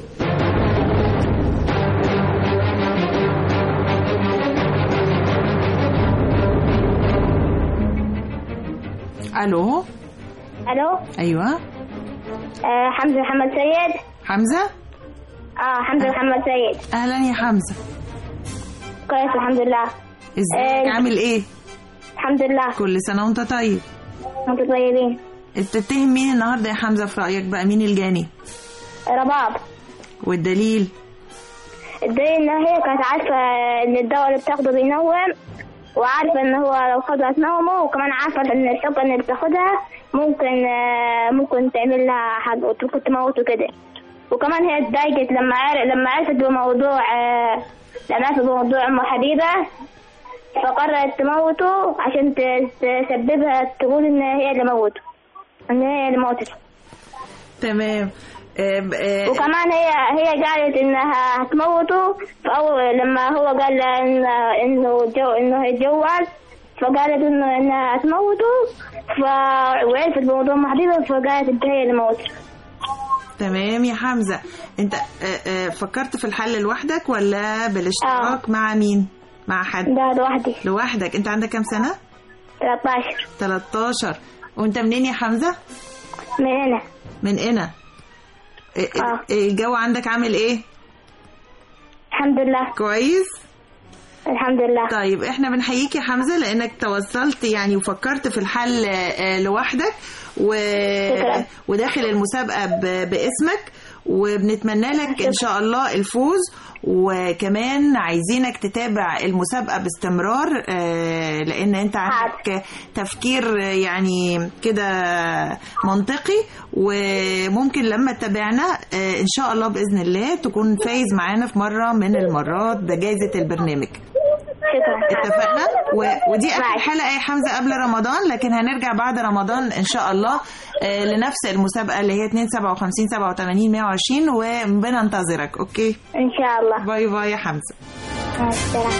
S: ألو
T: الو
S: أيوة
T: آه حمزه محمد سيد
S: حمزة
T: اه حمزه محمد سيد
S: اهلا يا حمزه
T: كويس الحمد لله
S: ازيك
T: آه،
S: عامل ايه
T: الحمد لله
S: كل سنه وانت طيب
T: انتوا طيبين
S: تتهم مين النهارده يا حمزه في رايك بقى مين الجاني
T: رباب
S: والدليل
T: الدليل ان هي كانت عارفه ان الدواء اللي بتاخده بينوم وعارفه ان هو لو خدها تنومه وكمان عارفه ان الحقن اللي بتاخدها ممكن آه، ممكن تعمل لها حاجه وممكن تموته كده وكمان هي اتضايقت لما عرف لما عرفت بموضوع آه، لما عرفت بموضوع ام حبيبه فقررت تموته عشان ت- تسببها تقول ان هي اللي موته ان هي اللي موتته
S: تمام آه، ب- آه،
T: وكمان هي هي قالت انها هتموته فاول لما هو قال لها إن انه جو انه هيتجوز فقالت انه انها هتموته ف وعرفت بموضوع أم حبيبه فقالت انت هي اللي موته
S: تمام يا حمزه انت آه، آه، فكرت في الحل لوحدك ولا بالاشتراك مع مين مع حد
T: لا لوحدي
S: لوحدك انت عندك كام سنه
T: 13
S: 13 وانت منين يا حمزه
T: من هنا
S: من هنا إيه- إيه- الجو عندك عامل ايه
T: الحمد لله
S: كويس
T: الحمد لله
S: طيب احنا بنحييك يا حمزه لانك توصلت يعني وفكرت في الحل آه، لوحدك و...
T: شكراً.
S: وداخل المسابقه ب... باسمك وبنتمنى لك ان شاء الله الفوز وكمان عايزينك تتابع المسابقه باستمرار آه، لان انت عندك تفكير آه، يعني كده منطقي وممكن لما تتابعنا آه، ان شاء الله باذن الله تكون فايز معانا في مره من المرات بجائزه البرنامج
T: شكرا
S: اتفقنا و... ودي اخر حلقه يا حمزه قبل رمضان لكن هنرجع بعد رمضان ان شاء الله آه، لنفس المسابقه اللي هي 2 57 87 120 وبننتظرك اوكي
T: ان شاء الله
S: باي باي يا حمزه
T: مع السلامه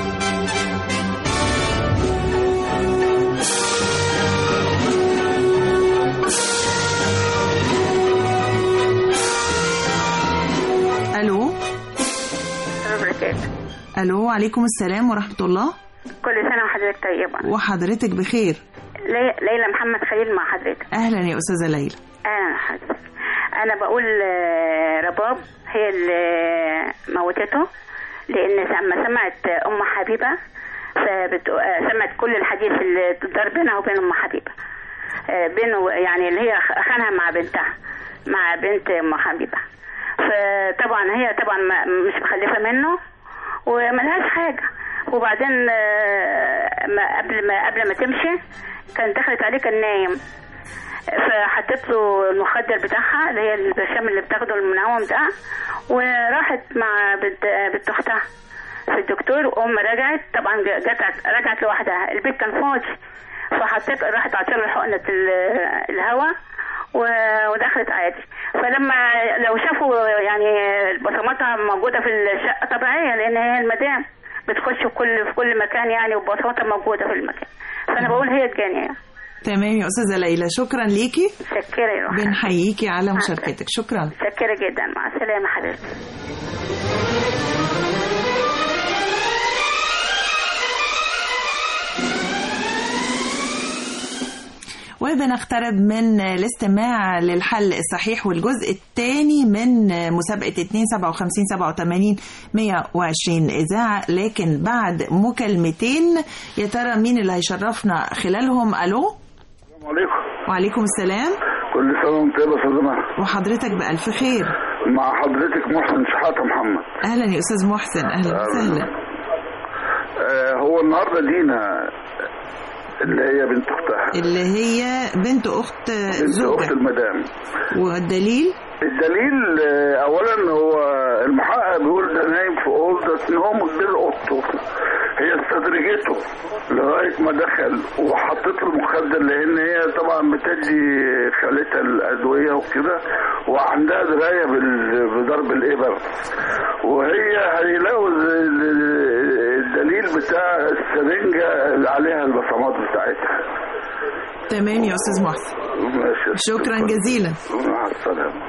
S: الو
U: وبركاته
S: الو وعليكم السلام ورحمه الله
U: كل سنة وحضرتك طيبة
S: وحضرتك بخير
U: لي- ليلى محمد خليل مع حضرتك
S: اهلا يا استاذه ليلى
U: أهلا حضرتك أنا بقول آه، رباب هي اللي موتته لأن لما سمعت أم حبيبة فبت... آه، سمعت كل الحديث اللي دار بينها وبين أم حبيبة آه، بينه يعني اللي هي خانها مع بنتها مع بنت أم حبيبة فطبعا هي طبعا ما- مش مخلفة منه وملهاش حاجة وبعدين آه، ما قبل ما قبل ما تمشي كانت دخلت عليه كان نايم فحطيت له المخدر بتاعها اللي هي البرشام اللي بتاخده المنوم ده وراحت مع بنت بنت اختها في الدكتور وام رجعت طبعا جت رجعت لوحدها البيت كان فاضي فحطيت راحت عطيت له حقنه ال- الهواء و- ودخلت عادي فلما لو شافوا يعني بصماتها موجوده في الشقه طبيعيه لان هي المدام بتخش في كل في كل مكان يعني وبصماتها موجوده في المكان فانا بقول هي الجانيه
S: تمام يا استاذه ليلى شكرا ليكي
U: متشكره يا روحي
S: بنحييكي على مشاركتك شكرا
U: متشكره جدا مع السلامه حضرتك
S: وبنقترب من الاستماع للحل الصحيح والجزء الثاني من مسابقة 2 57 87 120 إذاعة لكن بعد مكالمتين يا ترى مين اللي هيشرفنا خلالهم ألو
J: السلام عليكم
S: وعليكم السلام
J: كل سنة وانت طيبة يا استاذ مها.
S: وحضرتك بألف خير
J: مع حضرتك محسن شحاتة محمد
S: أهلا يا أستاذ محسن أهلا وسهلا
J: آه هو النهارده دينا اللي هي بنت اختها
S: اللي هي بنت أخت
J: بنت
S: زوجة
J: اخت المدام
S: والدليل
J: الدليل آه، اولا هو المحقق بيقول ده نايم في اوضه نوم غير اوضته هي استدرجته لغايه ما دخل وحطت له مخدر لان هي طبعا بتدي خالتها الادويه وكده وعندها درايه بال- بضرب الابر وهي هيلاقوا ال- ال- الدليل بتاع السرنجه اللي عليها البصمات بتاعتها
S: تمام يا أستاذ محسن
J: ماشي
S: شكرا جزيلا
J: مع السلامه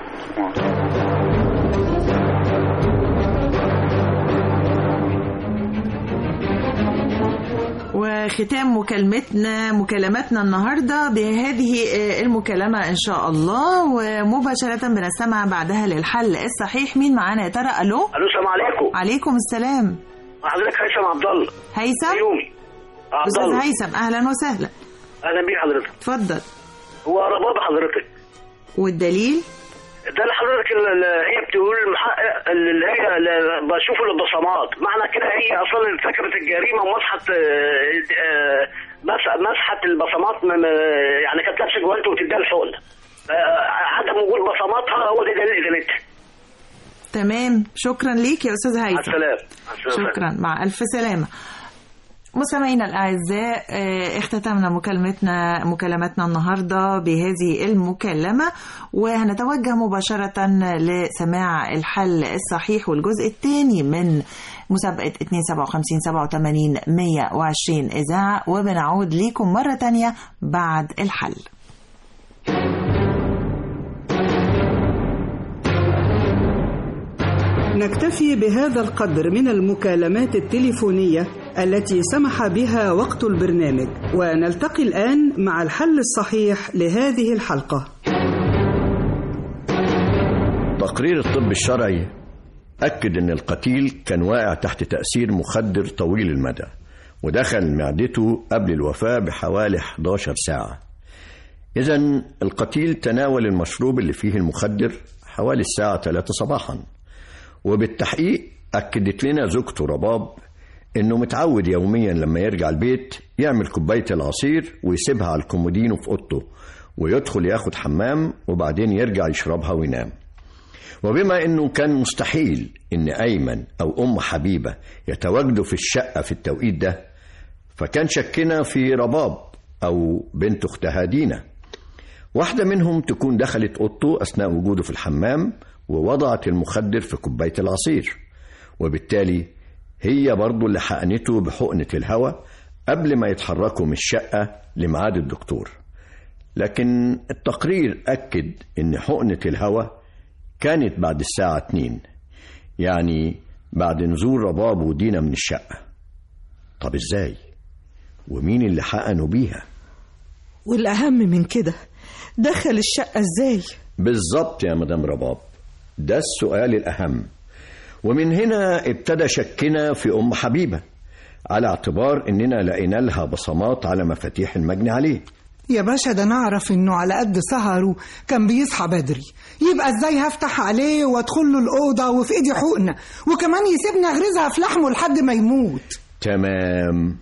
S: و وختام مكالمتنا مكالماتنا النهارده بهذه آه، المكالمه ان شاء الله ومباشره بنستمع بعدها للحل الصحيح مين معانا يا ترى الو
I: الو السلام عليكم
S: عليكم السلام
I: حضرتك هيثم عبد الله
S: هيثم
I: يومي عبد
S: استاذ
I: الله
S: هيثم اهلا وسهلا
I: اهلا بيك حضرتك
S: اتفضل
I: هو رباب حضرتك
S: والدليل
I: ده اللي حضرتك اللي اللي هي بتقول المحقق اللي هي اللي بشوف البصمات معنى كده هي اصلا ارتكبت الجريمه ومسحت آه، آه، مس- مسحت البصمات م- م- يعني كانت لابسه جوانت وتديها الحقن آه، عدم وجود بصماتها هو ده دليل ادانتها
S: تمام شكرا ليك يا استاذ
I: مع
S: هيثم
I: السلامه مع السلامة.
S: شكرا مع ألف سلامة مستمعينا الأعزاء آه، اختتمنا مكالمتنا مكالمتنا النهاردة بهذه المكالمة وهنتوجه مباشرة لسماع الحل الصحيح والجزء الثاني من مسابقة 257 87 120 إذاعة وبنعود ليكم مرة تانية بعد الحل
A: نكتفي بهذا القدر من المكالمات التليفونية التي سمح بها وقت البرنامج ونلتقي الآن مع الحل الصحيح لهذه الحلقة
H: تقرير الطب الشرعي أكد أن القتيل كان واقع تحت تأثير مخدر طويل المدى ودخل معدته قبل الوفاة بحوالي 11 ساعة إذا القتيل تناول المشروب اللي فيه المخدر حوالي الساعة 3 صباحا وبالتحقيق أكدت لنا زوجته رباب إنه متعود يوميا لما يرجع البيت يعمل كوباية العصير ويسيبها على الكومودينو في أوضته ويدخل ياخد حمام وبعدين يرجع يشربها وينام وبما انه كان مستحيل ان ايمن او ام حبيبه يتواجدوا في الشقه في التوقيت ده فكان شكنا في رباب او بنت اختها دينا واحده منهم تكون دخلت اوضته اثناء وجوده في الحمام ووضعت المخدر في كوبايه العصير وبالتالي هي برضو اللي حقنته بحقنه الهواء قبل ما يتحركوا من الشقه لميعاد الدكتور لكن التقرير اكد ان حقنه الهواء كانت بعد الساعة 2 يعني بعد نزول رباب ودينا من الشقة طب ازاي ومين اللي حقنوا بيها
D: والأهم من كده دخل الشقة ازاي
H: بالظبط يا مدام رباب ده السؤال الأهم ومن هنا ابتدى شكنا في أم حبيبة على اعتبار إننا لقينا لها بصمات على مفاتيح المجني عليه
G: يا باشا ده نعرف انه على قد سهره كان بيصحى بدري يبقى ازاي هفتح عليه وادخل له الاوضه وفي ايدي حقنه وكمان يسيبني اغرزها في لحمه لحد ما يموت
H: تمام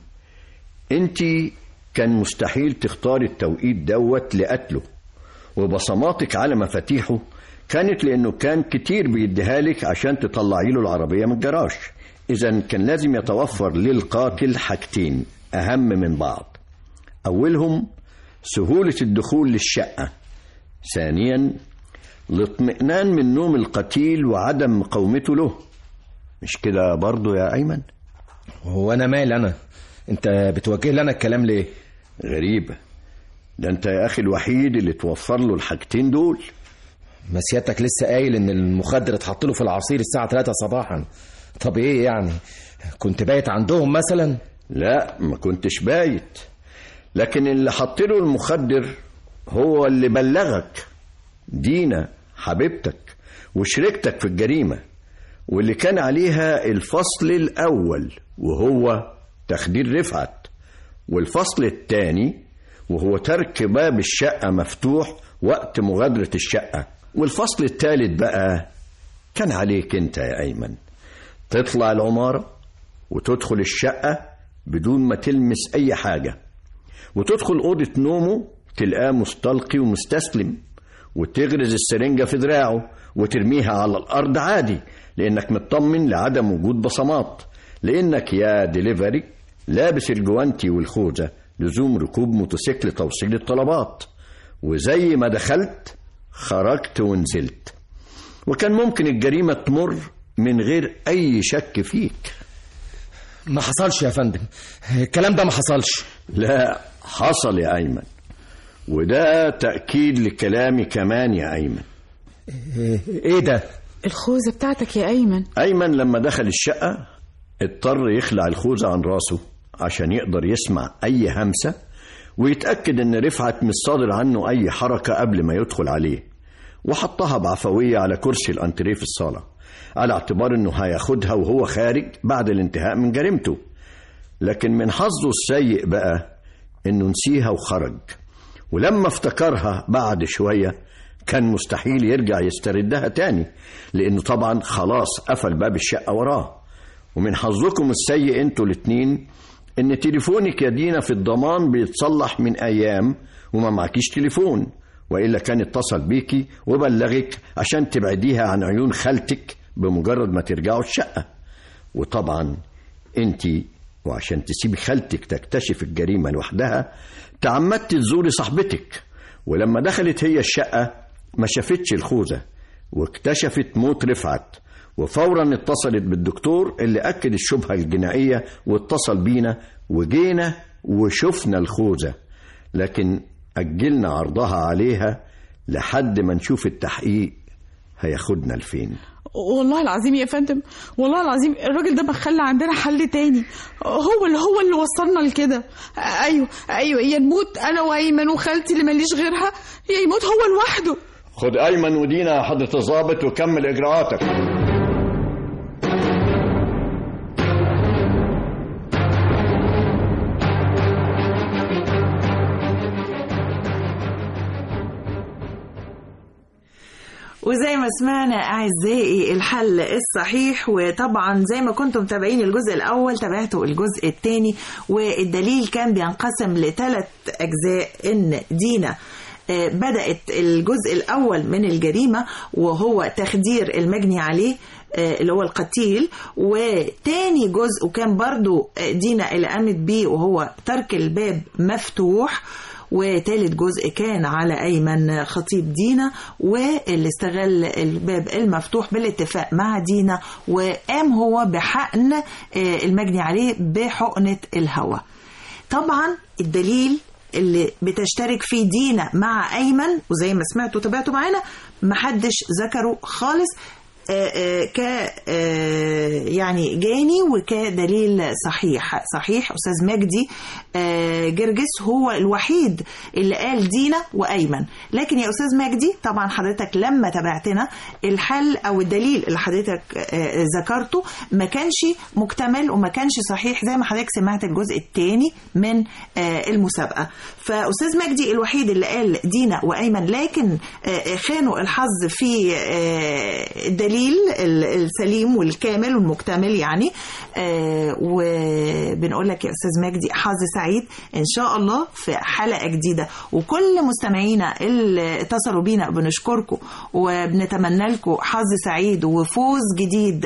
H: انت كان مستحيل تختاري التوقيت دوت لقتله وبصماتك على مفاتيحه كانت لانه كان كتير بيديها لك عشان تطلعي له العربيه من الجراج اذا كان لازم يتوفر للقاتل حاجتين اهم من بعض اولهم سهوله الدخول للشقه ثانيا الاطمئنان من نوم القتيل وعدم مقاومته له مش كده برضه يا ايمن
F: هو انا مال انا انت بتوجه لي انا الكلام ليه
H: غريبة ده انت يا اخي الوحيد اللي توفر له الحاجتين دول
F: ما سيادتك لسه قايل ان المخدر اتحط له في العصير الساعه 3 صباحا طب ايه يعني كنت بايت عندهم مثلا
H: لا ما كنتش بايت لكن اللي حط له المخدر هو اللي بلغك دينا حبيبتك وشريكتك في الجريمة واللي كان عليها الفصل الأول وهو تخدير رفعت والفصل الثاني وهو ترك باب الشقة مفتوح وقت مغادرة الشقة والفصل الثالث بقى كان عليك انت يا أيمن تطلع العمارة وتدخل الشقة بدون ما تلمس أي حاجة وتدخل أوضة نومه تلقاه مستلقي ومستسلم وتغرز السرنجة في دراعه وترميها على الأرض عادي لأنك مطمن لعدم وجود بصمات لأنك يا ديليفري لابس الجوانتي والخوذة لزوم ركوب موتوسيكل توصيل الطلبات وزي ما دخلت خرجت ونزلت وكان ممكن الجريمة تمر من غير أي شك فيك
F: ما حصلش يا فندم الكلام ده ما حصلش
H: لا حصل يا أيمن وده تأكيد لكلامي كمان يا أيمن
F: ايه ده
B: الخوذة بتاعتك يا أيمن
H: أيمن لما دخل الشقة اضطر يخلع الخوذة عن راسه عشان يقدر يسمع أي همسة ويتأكد إن رفعت مش صادر عنه أي حركة قبل ما يدخل عليه وحطها بعفوية على كرسي الأنتريه في الصالة على اعتبار إنه هياخدها وهو خارج بعد الانتهاء من جريمته لكن من حظه السيء بقى إنه نسيها وخرج ولما افتكرها بعد شوية كان مستحيل يرجع يستردها تاني لأنه طبعا خلاص قفل باب الشقة وراه ومن حظكم السيء انتوا الاتنين ان تليفونك يا دينا في الضمان بيتصلح من ايام وما معكيش تليفون والا كان اتصل بيكي وبلغك عشان تبعديها عن عيون خالتك بمجرد ما ترجعوا الشقه وطبعا انت وعشان تسيبي خالتك تكتشف الجريمه لوحدها تعمدت تزوري صاحبتك ولما دخلت هي الشقه ما شافتش الخوذه واكتشفت موت رفعت وفورا اتصلت بالدكتور اللي أكد الشبهة الجنائية واتصل بينا وجينا وشفنا الخوذة لكن أجلنا عرضها عليها لحد ما نشوف التحقيق هياخدنا لفين
B: والله العظيم يا فندم والله العظيم الراجل ده ما خلى عندنا حل تاني هو اللي هو اللي وصلنا لكده ايوه ايوه يا نموت انا وايمن وخالتي اللي ماليش غيرها يا يموت هو لوحده
H: خد أيمن ودينا يا حضرة الظابط وكمل إجراءاتك
S: وزي ما سمعنا أعزائي الحل الصحيح وطبعا زي ما كنتم متابعين الجزء الأول تابعتوا الجزء الثاني والدليل كان بينقسم لثلاث أجزاء إن دينا آه، بدأت الجزء الأول من الجريمة وهو تخدير المجني عليه آه، اللي هو القتيل وتاني جزء وكان برضو آه، دينا اللي قامت بيه وهو ترك الباب مفتوح وتالت جزء كان على أيمن خطيب دينا واللي استغل الباب المفتوح بالاتفاق مع دينا وقام هو بحقن آه، المجني عليه بحقنة الهواء طبعا الدليل اللي بتشترك فيه دينا مع أيمن وزي ما سمعتوا تابعتوا معانا محدش ذكره خالص آه، آه، ك آه، يعني جاني وكدليل صحيح صحيح استاذ مجدي آه، جرجس هو الوحيد اللي قال دينا وايمن لكن يا استاذ مجدي طبعا حضرتك لما تابعتنا الحل او الدليل اللي حضرتك آه، ذكرته ما كانش مكتمل وما كانش صحيح زي ما حضرتك سمعت الجزء الثاني من آه، المسابقه فاستاذ مجدي الوحيد اللي قال دينا وايمن لكن آه، خانوا الحظ في آه، الدليل ال- السليم والكامل والمكتمل يعني آه، وبنقول لك يا استاذ مجدي حظ سعيد ان شاء الله في حلقه جديده وكل مستمعينا اللي اتصلوا بينا بنشكركم وبنتمنى لكم حظ سعيد وفوز جديد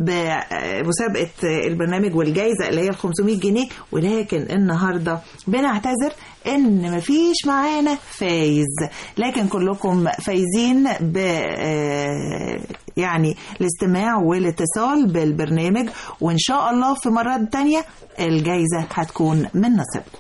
S: بمسابقه البرنامج والجائزه اللي هي ال 500 جنيه ولكن النهارده بنعتذر ان مفيش معانا فايز لكن كلكم فايزين ب آه، يعني الاستماع والاتصال بالبرنامج وان شاء الله في مرات تانية الجائزة هتكون من نصيبكم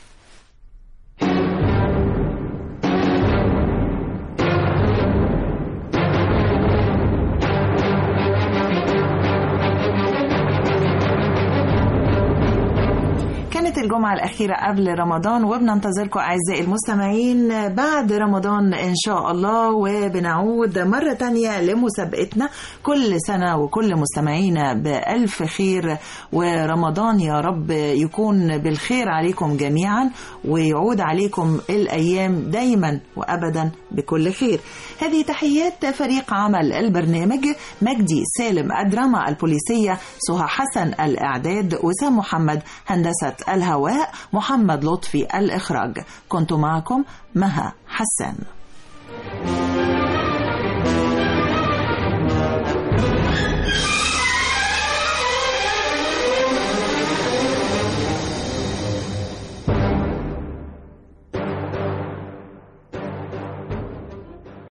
S: كانت الجمعة الأخيرة قبل رمضان وبننتظركم أعزائي المستمعين بعد رمضان إن شاء الله وبنعود مرة تانية لمسابقتنا كل سنة وكل مستمعينا بألف خير ورمضان يا رب يكون بالخير عليكم جميعا ويعود عليكم الأيام دايما وأبدا بكل خير هذه تحيات فريق عمل البرنامج مجدي سالم الدراما البوليسية سهى حسن الإعداد وسام محمد هندسة الهواء محمد لطفي الإخراج كنت معكم مها حسان